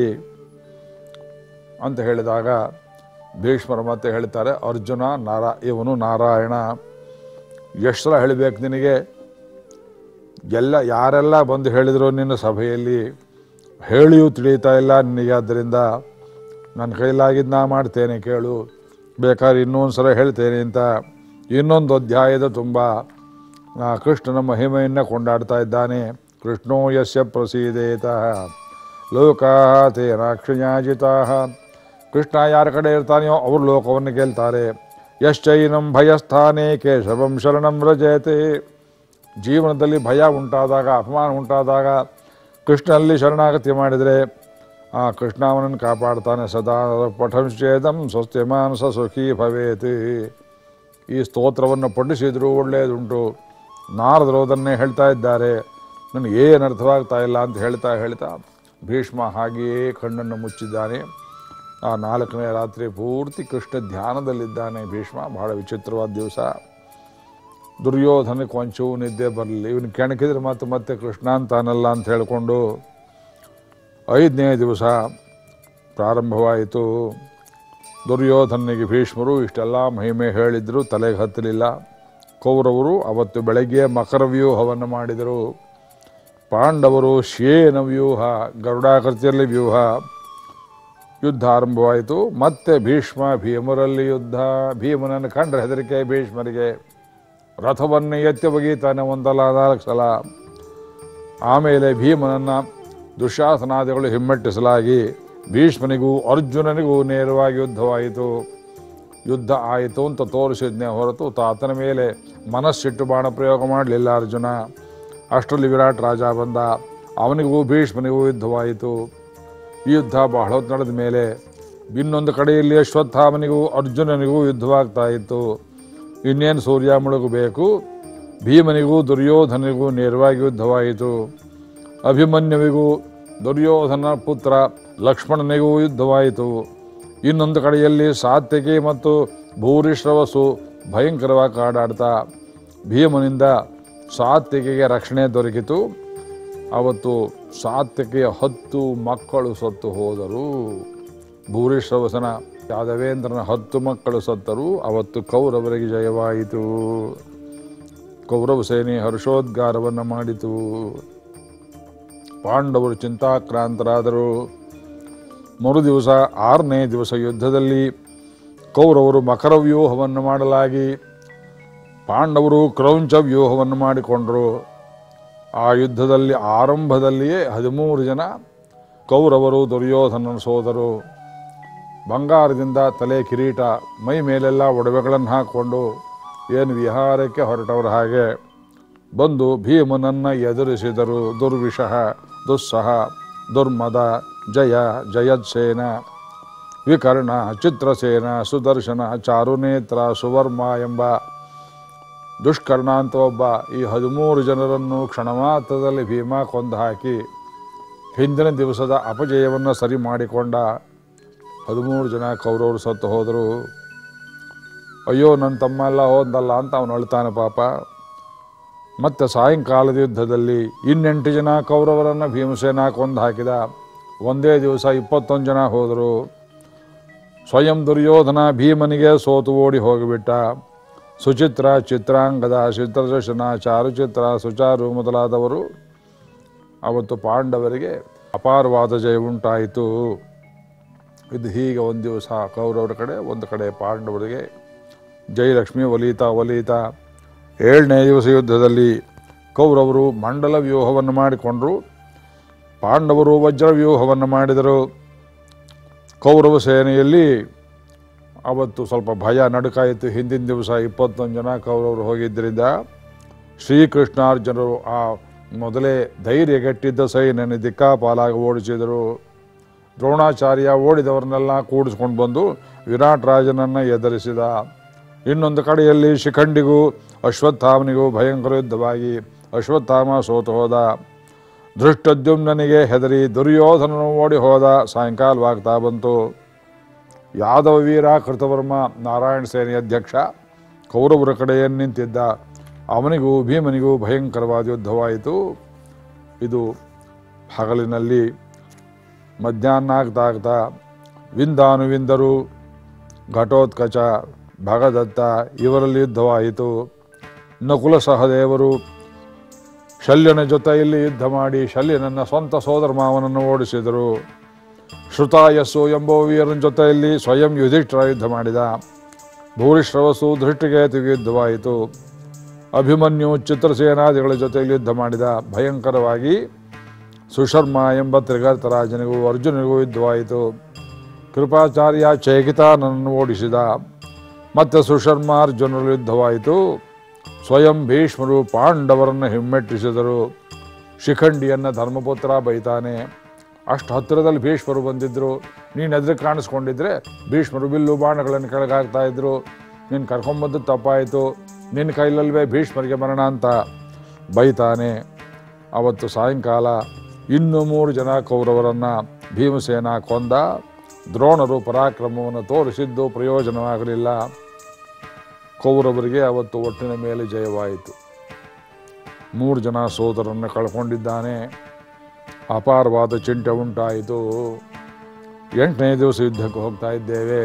ಅಂತ ಹೇಳಿದಾಗ ಭೀಷ್ಮರು ಮತ್ತೆ ಹೇಳ್ತಾರೆ ಅರ್ಜುನ ನಾರಾ ಇವನು ನಾರಾಯಣ ಎಷ್ಟು ಸಲ ಹೇಳಬೇಕು ನಿನಗೆ ಎಲ್ಲ ಯಾರೆಲ್ಲ ಬಂದು ಹೇಳಿದ್ರು ನಿನ್ನ ಸಭೆಯಲ್ಲಿ ಹೇಳಿಯೂ ತಿಳಿಯುತ್ತಾ ಇಲ್ಲ ನಿನಗೆ ಆದ್ದರಿಂದ ನನ್ನ ಕೈಲಾಗಿದ್ದು ನಾ ಮಾಡ್ತೇನೆ ಕೇಳು ಬೇಕಾದ್ರೆ ಇನ್ನೊಂದು ಸಲ ಹೇಳ್ತೇನೆ ಅಂತ ಇನ್ನೊಂದು ಅಧ್ಯಾಯದ ತುಂಬ ಆ ಕೃಷ್ಣನ ಮಹಿಮೆಯನ್ನು ಕೊಂಡಾಡ್ತಾ ಇದ್ದಾನೆ ಕೃಷ್ಣೋ ಯಸ್ಯ ಪ್ರಸೀದೇತ ಲೋಕಾ ತೇನಾಕ್ಷಯಾಜಿತಾ ಕೃಷ್ಣ ಯಾರ ಕಡೆ ಇರ್ತಾನೆಯೋ ಅವರು ಲೋಕವನ್ನು ಗೆಲ್ತಾರೆ ಯಶ್ಚೈನಂ ಭಯಸ್ಥಾನೇ ಕೇಶವಂ ಶರಣಂ ವ್ರಜಯತೆ ಜೀವನದಲ್ಲಿ ಭಯ ಉಂಟಾದಾಗ ಅಪಮಾನ ಉಂಟಾದಾಗ ಕೃಷ್ಣನಲ್ಲಿ ಶರಣಾಗತಿ ಮಾಡಿದರೆ ಆ ಕೃಷ್ಣ ಅವನನ್ನು ಕಾಪಾಡ್ತಾನೆ ಸದಾ ಪಠಂಶ್ಚೇದಂ ಸ್ವಸ್ತಿ ಮಾನಸ ಸುಖಿ ಭವೇತಿ ಈ ಸ್ತೋತ್ರವನ್ನು ಪಠಿಸಿದರೂ ಒಳ್ಳೆಯದುಂಟು ನಾರದರು ಅದನ್ನೇ ಹೇಳ್ತಾ ಇದ್ದಾರೆ ನನಗೆ ಏನು ಅರ್ಥವಾಗ್ತಾ ಇಲ್ಲ ಅಂತ ಹೇಳ್ತಾ ಹೇಳ್ತಾ ಭೀಷ್ಮ ಹಾಗೆಯೇ ಕಣ್ಣನ್ನು ಮುಚ್ಚಿದ್ದಾನೆ ಆ ನಾಲ್ಕನೇ ರಾತ್ರಿ ಪೂರ್ತಿ ಕೃಷ್ಣ ಧ್ಯಾನದಲ್ಲಿದ್ದಾನೆ ಭೀಷ್ಮ ಬಹಳ ವಿಚಿತ್ರವಾದ ದಿವಸ ದುರ್ಯೋಧನಕ್ಕೆ ಒಂಚೂರು ನಿದ್ದೆ ಬರಲಿಲ್ಲ ಇವನು ಕೆಣಕಿದ್ರೆ ಮತ್ತೆ ಮತ್ತೆ ಕೃಷ್ಣ ಅಂತಾನಲ್ಲ ಅಂತ ಹೇಳಿಕೊಂಡು ಐದನೇ ದಿವಸ ಪ್ರಾರಂಭವಾಯಿತು ದುರ್ಯೋಧನಿಗೆ ಭೀಷ್ಮರು ಇಷ್ಟೆಲ್ಲ ಮಹಿಮೆ ಹೇಳಿದ್ರು ತಲೆಗೆ ಹತ್ತಲಿಲ್ಲ ಕೌರವರು ಅವತ್ತು ಬೆಳಗ್ಗೆ ಮಕರ ವ್ಯೂಹವನ್ನು ಮಾಡಿದರು ಪಾಂಡವರು ಶೇನ ವ್ಯೂಹ ಗರುಡಾಕೃತಿಯಲ್ಲಿ ವ್ಯೂಹ ಯುದ್ಧ ಆರಂಭವಾಯಿತು ಮತ್ತೆ ಭೀಷ್ಮ ಭೀಮರಲ್ಲಿ ಯುದ್ಧ ಭೀಮನನ್ನು ಕಂಡ್ರೆ ಹೆದರಿಕೆ ಭೀಷ್ಮರಿಗೆ ರಥವನ್ನೇ ಎತ್ತಿ ಒಗೀತಾನೆ ಒಂದಲ್ಲ ನಾಲ್ಕು ಸಲ ಆಮೇಲೆ ಭೀಮನನ್ನು ದುಶಾಸನಾದಿಗಳು ಹಿಮ್ಮೆಟ್ಟಿಸಲಾಗಿ ಭೀಷ್ಮನಿಗೂ ಅರ್ಜುನನಿಗೂ ನೇರವಾಗಿ ಯುದ್ಧವಾಯಿತು ಯುದ್ಧ ಆಯಿತು ಅಂತ ತೋರಿಸಿದ್ನೇ ಹೊರತು ತಾತನ ಮೇಲೆ ಮನಸ್ಸಿಟ್ಟು ಬಾಣ ಪ್ರಯೋಗ ಮಾಡಲಿಲ್ಲ ಅರ್ಜುನ ಅಷ್ಟರಲ್ಲಿ ವಿರಾಟ್ ರಾಜ ಬಂದ ಅವನಿಗೂ ಭೀಷ್ಮನಿಗೂ ಯುದ್ಧವಾಯಿತು ಈ ಯುದ್ಧ ಬಹಳ ಹೊತ್ತು ನಡೆದ ಮೇಲೆ ಇನ್ನೊಂದು ಕಡೆಯಲ್ಲಿ ಅಶ್ವತ್ಥಾಮನಿಗೂ ಅರ್ಜುನನಿಗೂ ಯುದ್ಧವಾಗ್ತಾ ಇತ್ತು ಇನ್ನೇನು ಸೂರ್ಯ ಮುಳುಗಬೇಕು ಭೀಮನಿಗೂ ದುರ್ಯೋಧನಿಗೂ ನೇರವಾಗಿ ಯುದ್ಧವಾಯಿತು ಅಭಿಮನ್ಯುವಿಗೂ ದುರ್ಯೋಧನ ಪುತ್ರ ಲಕ್ಷ್ಮಣನಿಗೂ ಯುದ್ಧವಾಯಿತು ಇನ್ನೊಂದು ಕಡೆಯಲ್ಲಿ ಸಾತ್ವಿಕಿ ಮತ್ತು ಭೂರಿಶ್ರವಸು ಭಯಂಕರವಾಗಿ ಕಾಡಾಡ್ತಾ ಭೀಮನಿಂದ ಸಾತ್ವಿಕಿಗೆ ರಕ್ಷಣೆ ದೊರಕಿತು ಅವತ್ತು ಸಾತ್ವಿಕೆಯ ಹತ್ತು ಮಕ್ಕಳು ಸತ್ತು ಹೋದರು ಭೂರಿಶ್ರವಸನ ಯಾದವೇಂದ್ರನ ಹತ್ತು ಮಕ್ಕಳು ಸತ್ತರು ಅವತ್ತು ಕೌರವರಿಗೆ ಜಯವಾಯಿತು ಕೌರವ ಸೇನೆ ಹರ್ಷೋದ್ಗಾರವನ್ನು ಮಾಡಿತು ಪಾಂಡವರು ಚಿಂತಾಕ್ರಾಂತರಾದರು ಮರು ದಿವಸ ಆರನೇ ದಿವಸ ಯುದ್ಧದಲ್ಲಿ ಕೌರವರು ಮಕರ ವ್ಯೂಹವನ್ನು ಮಾಡಲಾಗಿ ಪಾಂಡವರು ಕ್ರೌಂಚ ವ್ಯೂಹವನ್ನು ಮಾಡಿಕೊಂಡರು ಆ ಯುದ್ಧದಲ್ಲಿ ಆರಂಭದಲ್ಲಿಯೇ ಹದಿಮೂರು ಜನ ಕೌರವರು ದುರ್ಯೋಧನನ ಸೋದರು ಬಂಗಾರದಿಂದ ತಲೆ ಕಿರೀಟ ಮೈ ಮೇಲೆಲ್ಲ ಒಡವೆಗಳನ್ನು ಹಾಕ್ಕೊಂಡು ಏನು ವಿಹಾರಕ್ಕೆ ಹೊರಟವರು ಹಾಗೆ ಬಂದು ಭೀಮನನ್ನು ಎದುರಿಸಿದರು ದುರ್ವಿಷಃ ದುಸ್ಸಹ ದುರ್ಮದ ಜಯ ಜಯತ್ಸೇನ ವಿಕರ್ಣ ಚಿತ್ರಸೇನ ಸುದರ್ಶನ ಚಾರುನೇತ್ರ ಸುವರ್ಮ ಎಂಬ ದುಷ್ಕರ್ಣ ಅಂತ ಒಬ್ಬ ಈ ಹದಿಮೂರು ಜನರನ್ನು ಕ್ಷಣಮಾತ್ರದಲ್ಲಿ ಭೀಮ ಕೊಂದು ಹಾಕಿ ಹಿಂದಿನ ದಿವಸದ ಅಪಜಯವನ್ನು ಸರಿ ಮಾಡಿಕೊಂಡ ಹದಿಮೂರು ಜನ ಕೌರವರು ಸತ್ತು ಹೋದರು ಅಯ್ಯೋ ನನ್ನ ತಮ್ಮ ಎಲ್ಲ ಹೋದಲ್ಲ ಅಂತ ಅವನು ಅಳ್ತಾನೆ ಪಾಪ ಮತ್ತೆ ಸಾಯಂಕಾಲದ ಯುದ್ಧದಲ್ಲಿ ಇನ್ನೆಂಟು ಜನ ಕೌರವರನ್ನು ಭೀಮಸೇನ ಕೊಂದು ಹಾಕಿದ ಒಂದೇ ದಿವಸ ಇಪ್ಪತ್ತೊಂದು ಜನ ಹೋದರು ಸ್ವಯಂ ದುರ್ಯೋಧನ ಭೀಮನಿಗೆ ಸೋತು ಓಡಿ ಹೋಗಿಬಿಟ್ಟ ಸುಚಿತ್ರ ಚಿತ್ರಾಂಗದ ಚಿತ್ರದರ್ಶನ ಚಾರುಚಿತ್ರ ಸುಚಾರು ಮೊದಲಾದವರು ಅವತ್ತು ಪಾಂಡವರಿಗೆ ಅಪಾರವಾದ ಜಯ ಉಂಟಾಯಿತು ಇದು ಹೀಗೆ ಒಂದು ದಿವಸ ಕೌರವರ ಕಡೆ ಒಂದು ಕಡೆ ಪಾಂಡವರಿಗೆ ಜಯಲಕ್ಷ್ಮಿ ಒಲೀತಾ ಒಲೀತಾ ಏಳನೇ ದಿವಸ ಯುದ್ಧದಲ್ಲಿ ಕೌರವರು ಮಂಡಲ ವ್ಯೂಹವನ್ನು ಮಾಡಿಕೊಂಡರು ಪಾಂಡವರು ವಜ್ರ ವ್ಯೂಹವನ್ನು ಮಾಡಿದರು ಕೌರವ ಸೇನೆಯಲ್ಲಿ ಅವತ್ತು ಸ್ವಲ್ಪ ಭಯ ನಡುಕಾಯಿತು ಹಿಂದಿನ ದಿವಸ ಇಪ್ಪತ್ತೊಂದು ಜನ ಕೌರವರು ಹೋಗಿದ್ದರಿಂದ ಶ್ರೀಕೃಷ್ಣಾರ್ಜುನರು ಆ ಮೊದಲೇ ಧೈರ್ಯಗೆಟ್ಟಿದ್ದ ಸೈನ್ಯನ ದಿಕ್ಕಾಪಾಲಾಗಿ ಓಡಿಸಿದರು ದ್ರೋಣಾಚಾರ್ಯ ಓಡಿದವರನ್ನೆಲ್ಲ ಕೂಡಿಸ್ಕೊಂಡು ಬಂದು ವಿರಾಟ್ ರಾಜನನ್ನು ಎದುರಿಸಿದ ಇನ್ನೊಂದು ಕಡೆಯಲ್ಲಿ ಶಿಖಂಡಿಗೂ ಅಶ್ವತ್ಥಾಮನಿಗೂ ಭಯಂಕರ ಯುದ್ಧವಾಗಿ ಅಶ್ವತ್ಥಾಮ ಸೋತು ಹೋದ ಧೃಷ್ಟದ್ಯುಮ್ನನಿಗೆ ಹೆದರಿ ದುರ್ಯೋಧನನು ಓಡಿ ಹೋದ ಸಾಯಂಕಾಲವಾಗ್ತಾ ಬಂತು ಯಾದವ ವೀರ ಕೃತವರ್ಮ ನಾರಾಯಣ ಸೇನೆಯ ಅಧ್ಯಕ್ಷ ಕೌರವರ ಕಡೆಯನ್ನು ನಿಂತಿದ್ದ ಅವನಿಗೂ ಭೀಮನಿಗೂ ಭಯಂಕರವಾದ ಯುದ್ಧವಾಯಿತು ಇದು ಹಗಲಿನಲ್ಲಿ ಮಧ್ಯಾಹ್ನ ಆಗ್ತಾ ಆಗ್ತಾ ವಿಂದಾನುವಿಂದರು ಘಟೋತ್ಕಚ ಭಗದತ್ತ ಇವರಲ್ಲಿ ಯುದ್ಧವಾಯಿತು ನಕುಲ ಸಹದೇವರು ಶಲ್ಯನ ಜೊತೆಯಲ್ಲಿ ಯುದ್ಧ ಮಾಡಿ ಶಲ್ಯನನ್ನ ಸ್ವಂತ ಸೋದರ ಮಾವನನ್ನು ಓಡಿಸಿದರು ಶ್ರುತಾಯಸ್ಸು ಎಂಬ ವೀರನ ಜೊತೆಯಲ್ಲಿ ಸ್ವಯಂ ಯುಧಿಷ್ಠರ ಯುದ್ಧ ಮಾಡಿದ ಭೂರಿಶ್ರವಸು ಧೃಷ್ಟಿಗೇತಿಗೆ ಯುದ್ಧವಾಯಿತು ಅಭಿಮನ್ಯು ಚಿತ್ರಸೇನಾದಿಗಳ ಜೊತೆಯಲ್ಲಿ ಯುದ್ಧ ಮಾಡಿದ ಭಯಂಕರವಾಗಿ ಸುಶರ್ಮ ಎಂಬ ತ್ರಿಗರ್ತರಾಜನಿಗೂ ಅರ್ಜುನಿಗೂ ಯುದ್ಧವಾಯಿತು ಕೃಪಾಚಾರ್ಯ ಚೇಕಿತಾನನ್ನು ಓಡಿಸಿದ ಮತ್ತೆ ಸುಶರ್ಮ ಅರ್ಜುನರು ಯುದ್ಧವಾಯಿತು ಸ್ವಯಂ ಭೀಷ್ಮರು ಪಾಂಡವರನ್ನು ಹಿಮ್ಮೆಟ್ಟಿಸಿದರು ಶಿಖಂಡಿಯನ್ನು ಧರ್ಮಪುತ್ರ ಬೈತಾನೆ ಅಷ್ಟು ಹತ್ತಿರದಲ್ಲಿ ಭೀಷ್ಮರು ಬಂದಿದ್ದರು ನೀನು ಎದುರು ಕಾಣಿಸ್ಕೊಂಡಿದ್ರೆ ಭೀಷ್ಮರು ಬಿಲ್ಲು ಬಾಣಗಳನ್ನು ಕೆಳಗಾಗ್ತಾ ಇದ್ರು ನೀನು ಕರ್ಕೊಂಬಂದು ತಪ್ಪಾಯಿತು ನಿನ್ನ ಕೈಲಲ್ವೇ ಭೀಷ್ಮರಿಗೆ ಮರಣ ಅಂತ ಬೈತಾನೆ ಅವತ್ತು ಸಾಯಂಕಾಲ ಇನ್ನೂ ಮೂರು ಜನ ಕೌರವರನ್ನು ಭೀಮಸೇನ ಕೊಂದ ದ್ರೋಣರು ಪರಾಕ್ರಮವನ್ನು ತೋರಿಸಿದ್ದು ಪ್ರಯೋಜನವಾಗಲಿಲ್ಲ ಕೌರವರಿಗೆ ಅವತ್ತು ಒಟ್ಟಿನ ಮೇಲೆ ಜಯವಾಯಿತು ಮೂರು ಜನ ಸೋದರನ್ನು ಕಳ್ಕೊಂಡಿದ್ದಾನೆ ಅಪಾರವಾದ ಚಿಂತೆ ಉಂಟಾಯಿತು ಎಂಟನೇ ದಿವಸ ಯುದ್ಧಕ್ಕೆ ಹೋಗ್ತಾ ಇದ್ದೇವೆ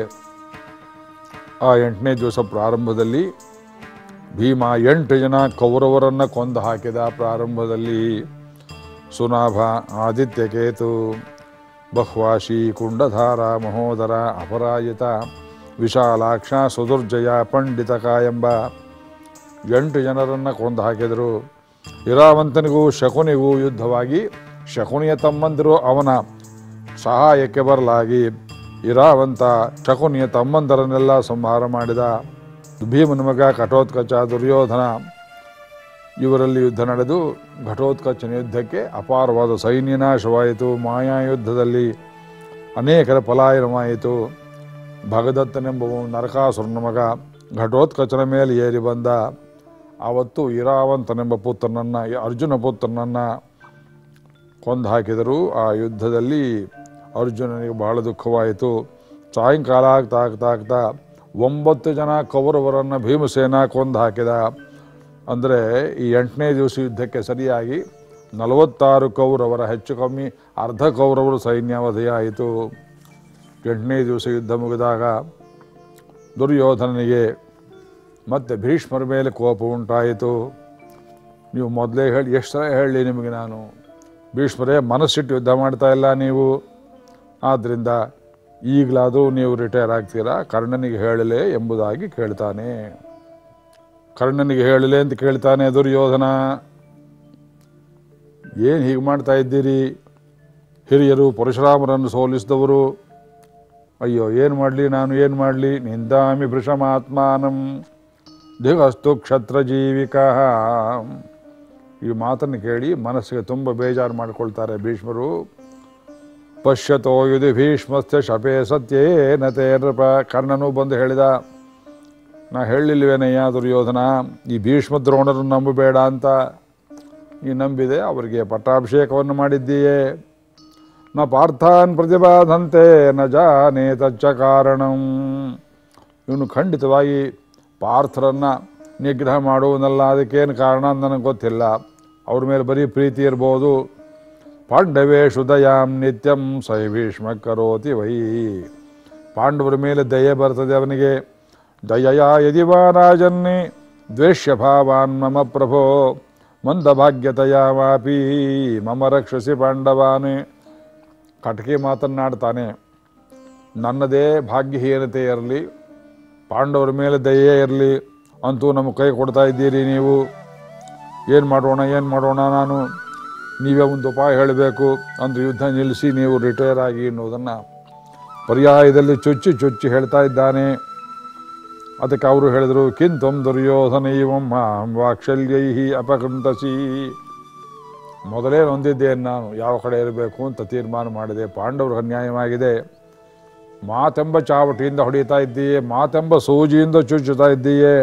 ಆ ಎಂಟನೇ ದಿವಸ ಪ್ರಾರಂಭದಲ್ಲಿ ಭೀಮ ಎಂಟು ಜನ ಕೌರವರನ್ನು ಕೊಂದು ಹಾಕಿದ ಪ್ರಾರಂಭದಲ್ಲಿ ಸುನಾಭ ಆದಿತ್ಯಕೇತು ಬಹ್ವಾಶಿ ಕುಂಡಧಾರ ಮಹೋದರ ಅಪರಾಜಿತ ವಿಶಾಲಾಕ್ಷ ಸುದುರ್ಜಯ ಪಂಡಿತಕ ಎಂಬ ಎಂಟು ಜನರನ್ನು ಕೊಂದು ಹಾಕಿದರು ಇರಾವಂತನಿಗೂ ಶಕುನಿಗೂ ಯುದ್ಧವಾಗಿ ಶಕುನಿಯ ತಮ್ಮಂದಿರು ಅವನ ಸಹಾಯಕ್ಕೆ ಬರಲಾಗಿ ಇರಾವಂತ ಶಕುನಿಯ ತಮ್ಮಂದರನ್ನೆಲ್ಲ ಸಂಹಾರ ಮಾಡಿದ ಭೀಮನ ಮಗ ಕಠೋತ್ಕಚ ದುರ್ಯೋಧನ ಇವರಲ್ಲಿ ಯುದ್ಧ ನಡೆದು ಘಟೋತ್ಕಚನ ಯುದ್ಧಕ್ಕೆ ಅಪಾರವಾದ ಸೈನ್ಯ ನಾಶವಾಯಿತು ಮಾಯಾ ಯುದ್ಧದಲ್ಲಿ ಅನೇಕರ ಪಲಾಯನವಾಯಿತು ಭಗದತ್ತನೆಂಬ ನರಕಾಸುರನ ಮಗ ಘಟೋತ್ಕಚನ ಮೇಲೆ ಏರಿ ಬಂದ ಆವತ್ತು ಇರಾವಂತನೆಂಬ ಪುತ್ರನನ್ನು ಅರ್ಜುನ ಪುತ್ರನನ್ನು ಕೊಂದು ಹಾಕಿದರು ಆ ಯುದ್ಧದಲ್ಲಿ ಅರ್ಜುನನಿಗೆ ಬಹಳ ದುಃಖವಾಯಿತು ಸಾಯಂಕಾಲ ಆಗ್ತಾ ಆಗ್ತಾ ಆಗ್ತಾ ಒಂಬತ್ತು ಜನ ಕೌರವರನ್ನು ಭೀಮಸೇನ ಕೊಂದು ಹಾಕಿದ ಅಂದರೆ ಈ ಎಂಟನೇ ದಿವಸ ಯುದ್ಧಕ್ಕೆ ಸರಿಯಾಗಿ ನಲವತ್ತಾರು ಕೌರವರ ಹೆಚ್ಚು ಕಮ್ಮಿ ಅರ್ಧ ಕೌರವರು ಸೈನ್ಯಾವಧಿಯಾಯಿತು ಎಂಟನೇ ದಿವಸ ಯುದ್ಧ ಮುಗಿದಾಗ ದುರ್ಯೋಧನನಿಗೆ ಮತ್ತೆ ಭೀಷ್ಮರ ಮೇಲೆ ಕೋಪ ಉಂಟಾಯಿತು ನೀವು ಮೊದಲೇ ಹೇಳಿ ಎಷ್ಟು ಸಲ ಹೇಳಲಿ ನಿಮಗೆ ನಾನು ಭೀಷ್ಮರೇ ಮನಸ್ಸಿಟ್ಟು ಯುದ್ಧ ಮಾಡ್ತಾ ಇಲ್ಲ ನೀವು ಆದ್ದರಿಂದ ಈಗಲಾದರೂ ನೀವು ರಿಟೈರ್ ಆಗ್ತೀರಾ ಕರ್ಣನಿಗೆ ಹೇಳಲೆ ಎಂಬುದಾಗಿ ಕೇಳ್ತಾನೆ ಕರ್ಣನಿಗೆ ಹೇಳಲೆ ಅಂತ ಕೇಳ್ತಾನೆ ದುರ್ಯೋಧನ ಏನು ಹೀಗೆ ಮಾಡ್ತಾ ಇದ್ದೀರಿ ಹಿರಿಯರು ಪರಶುರಾಮರನ್ನು ಸೋಲಿಸಿದವರು ಅಯ್ಯೋ ಏನು ಮಾಡಲಿ ನಾನು ಏನು ಮಾಡಲಿ ನಿಂದಾಮಿ ಭೃಷಮಾತ್ಮಾನಂ ದಿಗಸ್ತು ಕ್ಷತ್ರ ಜೀವಿಕ ಈ ಮಾತನ್ನು ಕೇಳಿ ಮನಸ್ಸಿಗೆ ತುಂಬ ಬೇಜಾರು ಮಾಡಿಕೊಳ್ತಾರೆ ಭೀಷ್ಮರು ಪಶ್ಯತೋ ಯುಧಿ ಭೀಷ್ಮಸ್ಥ ಶಪೇ ಸತ್ಯೇನ ತೇ ನೃಪ ಕರ್ಣನು ಬಂದು ಹೇಳಿದ ನಾ ಹೇಳಿಲ್ವೇನಯ್ಯ ದುರ್ಯೋಧನ ಈ ಭೀಷ್ಮ ದ್ರೋಣರನ್ನು ನಂಬಬೇಡ ಅಂತ ನೀ ನಂಬಿದೆ ಅವರಿಗೆ ಪಟ್ಟಾಭಿಷೇಕವನ್ನು ಮಾಡಿದ್ದೀಯೇ ನ ಪಾರ್ಥಾನ್ ಪ್ರತಿಪಾದಂತೆ ನ ಜಾನೇ ತಚ್ಚ ಕಾರಣಂ ಇವನು ಖಂಡಿತವಾಗಿ ಪಾರ್ಥರನ್ನು ನಿಗ್ರಹ ಮಾಡುವನಲ್ಲ ಅದಕ್ಕೇನು ಕಾರಣ ಅಂತ ನನಗೆ ಗೊತ್ತಿಲ್ಲ ಅವ್ರ ಮೇಲೆ ಬರೀ ಪ್ರೀತಿ ಇರ್ಬೋದು ಪಾಂಡವೇಶು ದಯಾಂ ನಿತ್ಯಂ ಸೈ ಭೀಷ್ಮ ಕರೋತಿ ವೈ ಪಾಂಡವರ ಮೇಲೆ ದಯೆ ಬರ್ತದೆ ಅವನಿಗೆ ದಯಯ ಯದಿವಾ ರಾಜನ್ನಿ ದ್ವೇಷ್ಯ ಭಾವಾನ್ ಮಮ ಪ್ರಭೋ ಮಂದಭಾಗ್ಯತೆಯ ವಾಪಿ ಮಮ ರಕ್ಷಸಿ ಪಾಂಡವಾನೇ ಕಟಕಿ ಮಾತನ್ನಾಡ್ತಾನೆ ನನ್ನದೇ ಭಾಗ್ಯಹೀನತೆ ಇರಲಿ ಪಾಂಡವರ ಮೇಲೆ ದಯೆ ಇರಲಿ ಅಂತೂ ನಮ್ಮ ಕೈ ಕೊಡ್ತಾ ಇದ್ದೀರಿ ನೀವು ಏನು ಮಾಡೋಣ ಏನು ಮಾಡೋಣ ನಾನು ನೀವೇ ಒಂದು ಉಪಾಯ ಹೇಳಬೇಕು ಅಂದ್ರೆ ಯುದ್ಧ ನಿಲ್ಲಿಸಿ ನೀವು ರಿಟೈರ್ ಆಗಿ ಎನ್ನುವುದನ್ನು ಪರ್ಯಾಯದಲ್ಲಿ ಚುಚ್ಚಿ ಚುಚ್ಚಿ ಹೇಳ್ತಾ ಇದ್ದಾನೆ ಅದಕ್ಕೆ ಅವರು ಹೇಳಿದರು ಕಿಂತಂ ದುರ್ಯೋಧನ ಇವಂ ಮಾಂ ವಾತ್ಸಲ್ಯೈ ಅಪಕೃಂತಸಿ ಮೊದಲೇ ನೊಂದಿದ್ದೇನೆ ನಾನು ಯಾವ ಕಡೆ ಇರಬೇಕು ಅಂತ ತೀರ್ಮಾನ ಮಾಡಿದೆ ಪಾಂಡವರು ಅನ್ಯಾಯವಾಗಿದೆ ಮಾತೆಂಬ ಚಾವಟಿಯಿಂದ ಹೊಡಿತಾ ಇದ್ದೀಯೇ ಮಾತೆಂಬ ಸೂಜಿಯಿಂದ ಚುಚ್ಚುತ್ತಾ ಇದ್ದೀಯೇ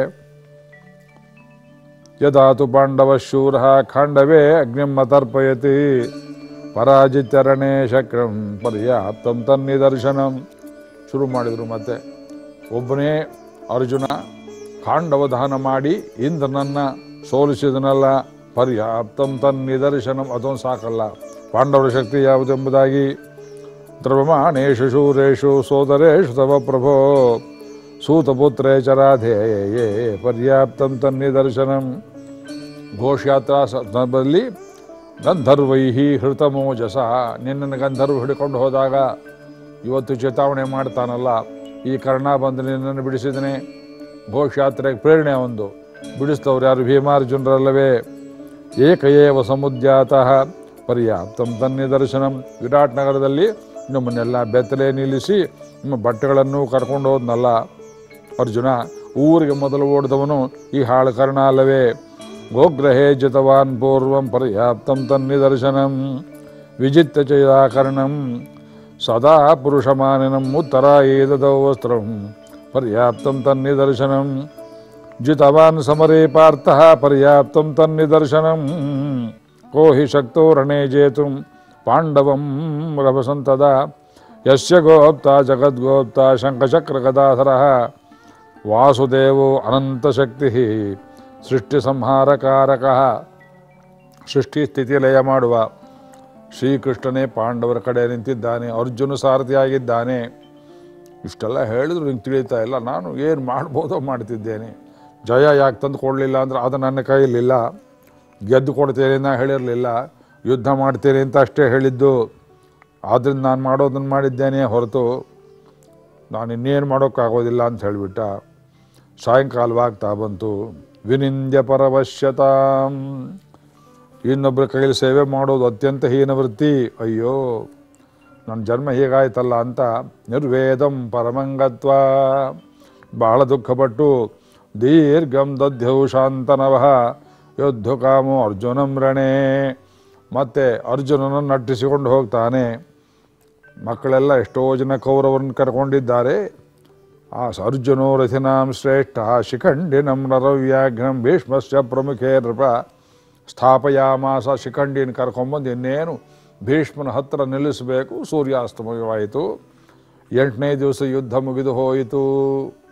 ಯದಾತು ಪಾಂಡವ ಶೂರ ಖಾಂಡವೇ ಅಗ್ನಿಂ ಅತರ್ಪಯತಿ ಪರಾಜಿತ್ಯರಣೇ ಶಕ್ರಂ ಪರ್ಯಾಪ್ತಂ ತನ್ನಿದರ್ಶನಂ ಶುರು ಮಾಡಿದರು ಮತ್ತೆ ಒಬ್ಬನೇ ಅರ್ಜುನ ಖಾಂಡವ ದಹನ ಮಾಡಿ ಇಂದ್ರನನ್ನ ಸೋಲಿಸಿದನಲ್ಲ ಪರ್ಯಾಪ್ತಂ ತನ್ನಿದರ್ಶನಂ ಅದೊಂದು ಸಾಕಲ್ಲ ಪಾಂಡವರ ಶಕ್ತಿ ಯಾವುದೆಂಬುದಾಗಿ ದ್ರವಮಾಣೇಶು ಶೂರೇಶು ಸೋದರೇಶು ತವ ಪ್ರಭೋ ಸೂತಪುತ್ರೇ ಚರಾಧೇಯೇ ಪರ್ಯಾಪ್ತಂ ತನ್ನಿದರ್ಶನಂ ಘೋಷಯಾತ್ರಾ ಸಂದರ್ಭದಲ್ಲಿ ಗಂಧರ್ವೈಹಿ ಹೃತಮೋಜಸ ನಿನ್ನನ್ನು ಗಂಧರ್ವ ಹಿಡ್ಕೊಂಡು ಹೋದಾಗ ಇವತ್ತು ಚೇತಾವಣೆ ಮಾಡ್ತಾನಲ್ಲ ಈ ಕರ್ಣ ಬಂದು ನಿನ್ನನ್ನು ಬಿಡಿಸಿದನೆ ಘೋಷಯಾತ್ರೆಗೆ ಪ್ರೇರಣೆ ಒಂದು ಬಿಡಿಸ್ತವ್ರು ಯಾರು ಭೀಮಾರ್ಜುನರಲ್ಲವೇ ಏಕಏವ ಸಮುದ್ಯಾತಃ ಪರ್ಯಾಪ್ತಂ ತನ್ನಿದರ್ಶನಂ ವಿರಾಟ್ ನಗರದಲ್ಲಿ ನಮ್ಮನ್ನೆಲ್ಲ ಬೆತ್ತಲೆ ನಿಲ್ಲಿಸಿ ನಿಮ್ಮ ಬಟ್ಟೆಗಳನ್ನು ಕರ್ಕೊಂಡು ಹೋದ್ನಲ್ಲ ಅರ್ಜುನ ಊರಿಗೆ ಮೊದಲು ಓಡಿದವನು ಈ ಹಾಳು ಕರ್ಣ ಅಲ್ಲವೇ ಗೋಗ್ರಹೇ ಜಿತವಾನ್ ಪೂರ್ವಂ ಪರ್ಯಾಪ್ತಂ ತನ್ನಿದರ್ಶನಂ ವಿಜಿತ್ಯ ಚೈರಾಕರ್ಣಂ ಸದಾ ಪುರುಷಮಾನಿನಂ ಉತ್ತರಾಯೇದದೌ ವಸ್ತ್ರಂ ಪರ್ಯಾಪ್ತಂ ತನ್ನಿದರ್ಶನಂ ಜಿತವಾನ್ ಸಮರೇ ಪಾರ್ಥಃ ಪರ್ಯಾಪ್ತಂ ತನ್ನಿದರ್ಶನಂ ಕೋ ಹಿ ಶಕ್ತೋ ರಣೇ ಜೇತುಂ ಪಾಂಡವಂ ರಭಸಂತದ ಯಸ್ಯ ಗೋಪ್ತ ಜಗದ್ಗೋಪ್ತ ಶಂಖಚಕ್ರಗದಾಧರಃ ವಾಸುದೇವೋ ಅನಂತಶಕ್ತಿ ಸೃಷ್ಟಿ ಸಂಹಾರಕಾರಕ ಸೃಷ್ಟಿ ಸ್ಥಿತಿ ಲಯ ಮಾಡುವ ಶ್ರೀಕೃಷ್ಣನೇ ಪಾಂಡವರ ಕಡೆ ನಿಂತಿದ್ದಾನೆ ಅರ್ಜುನ ಸಾರಥಿಯಾಗಿದ್ದಾನೆ ಇಷ್ಟೆಲ್ಲ ಹೇಳಿದ್ರು ನಿಂಗೆ ತಿಳಿತಾ ಇಲ್ಲ ನಾನು ಏನು ಮಾಡ್ಬೋದೋ ಮಾಡ್ತಿದ್ದೇನೆ ಜಯ ಯಾಕೆ ತಂದು ಕೊಡಲಿಲ್ಲ ಅಂದ್ರೆ ಅದು ನನ್ನ ಕೈಯಲ್ಲಿಲ್ಲ ಗೆದ್ದು ಕೊಡ್ತೇನೆ ಅಂತ ಹೇಳಿರಲಿಲ್ಲ ಯುದ್ಧ ಮಾಡ್ತೇನೆ ಅಂತ ಅಷ್ಟೇ ಹೇಳಿದ್ದು ಆದ್ದರಿಂದ ನಾನು ಮಾಡೋದನ್ನು ಮಾಡಿದ್ದೇನೆ ಹೊರತು ನಾನು ಇನ್ನೇನು ಮಾಡೋಕ್ಕಾಗೋದಿಲ್ಲ ಅಂತ ಹೇಳಿಬಿಟ್ಟ ಸಾಯಂಕಾಲವಾಗ್ತಾ ಬಂತು ವಿನಿಂದ್ಯ ಪರವಶ್ಯತಾಂ ಇನ್ನೊಬ್ಬರ ಕೈಲಿ ಸೇವೆ ಮಾಡೋದು ಅತ್ಯಂತ ಹೀನ ವೃತ್ತಿ ಅಯ್ಯೋ ನನ್ನ ಜನ್ಮ ಹೀಗಾಯ್ತಲ್ಲ ಅಂತ ನಿರ್ವೇದಂ ಪರಮಂಗತ್ವ ಬಹಳ ದುಃಖಪಟ್ಟು ದೀರ್ಘಂ ದಧ್ಯೌ ಶಾಂತನವಃ ಯುದ್ಧ ಕಾಮೋ ಅರ್ಜುನಂ ರಣೇ ಮತ್ತೆ ಅರ್ಜುನನನ್ನು ನಟ್ಟಿಸಿಕೊಂಡು ಹೋಗ್ತಾನೆ ಮಕ್ಕಳೆಲ್ಲ ಎಷ್ಟೋ ಜನ ಕೌರವರನ್ನು ಕರ್ಕೊಂಡಿದ್ದಾರೆ ಆ ಸ ಅರ್ಜುನೋ ರಥಿನಾಂ ಶ್ರೇಷ್ಠ ಶಿಖಂಡಿನಂ ನರವ್ಯಾಘ್ನಂ ಭೀಷ್ಮಸ್ಯ ಪ್ರಮುಖೇ ನೃಪ ಸ್ಥಾಪಯಾಮಾಸ ಶಿಖಂಡಿನ ಕರ್ಕೊಂಬಂದು ಇನ್ನೇನು ಭೀಷ್ಮನ ಹತ್ತಿರ ನಿಲ್ಲಿಸಬೇಕು ಸೂರ್ಯಾಸ್ತಮಯವಾಯಿತು ಎಂಟನೇ ದಿವಸ ಯುದ್ಧ ಮುಗಿದು ಹೋಯಿತು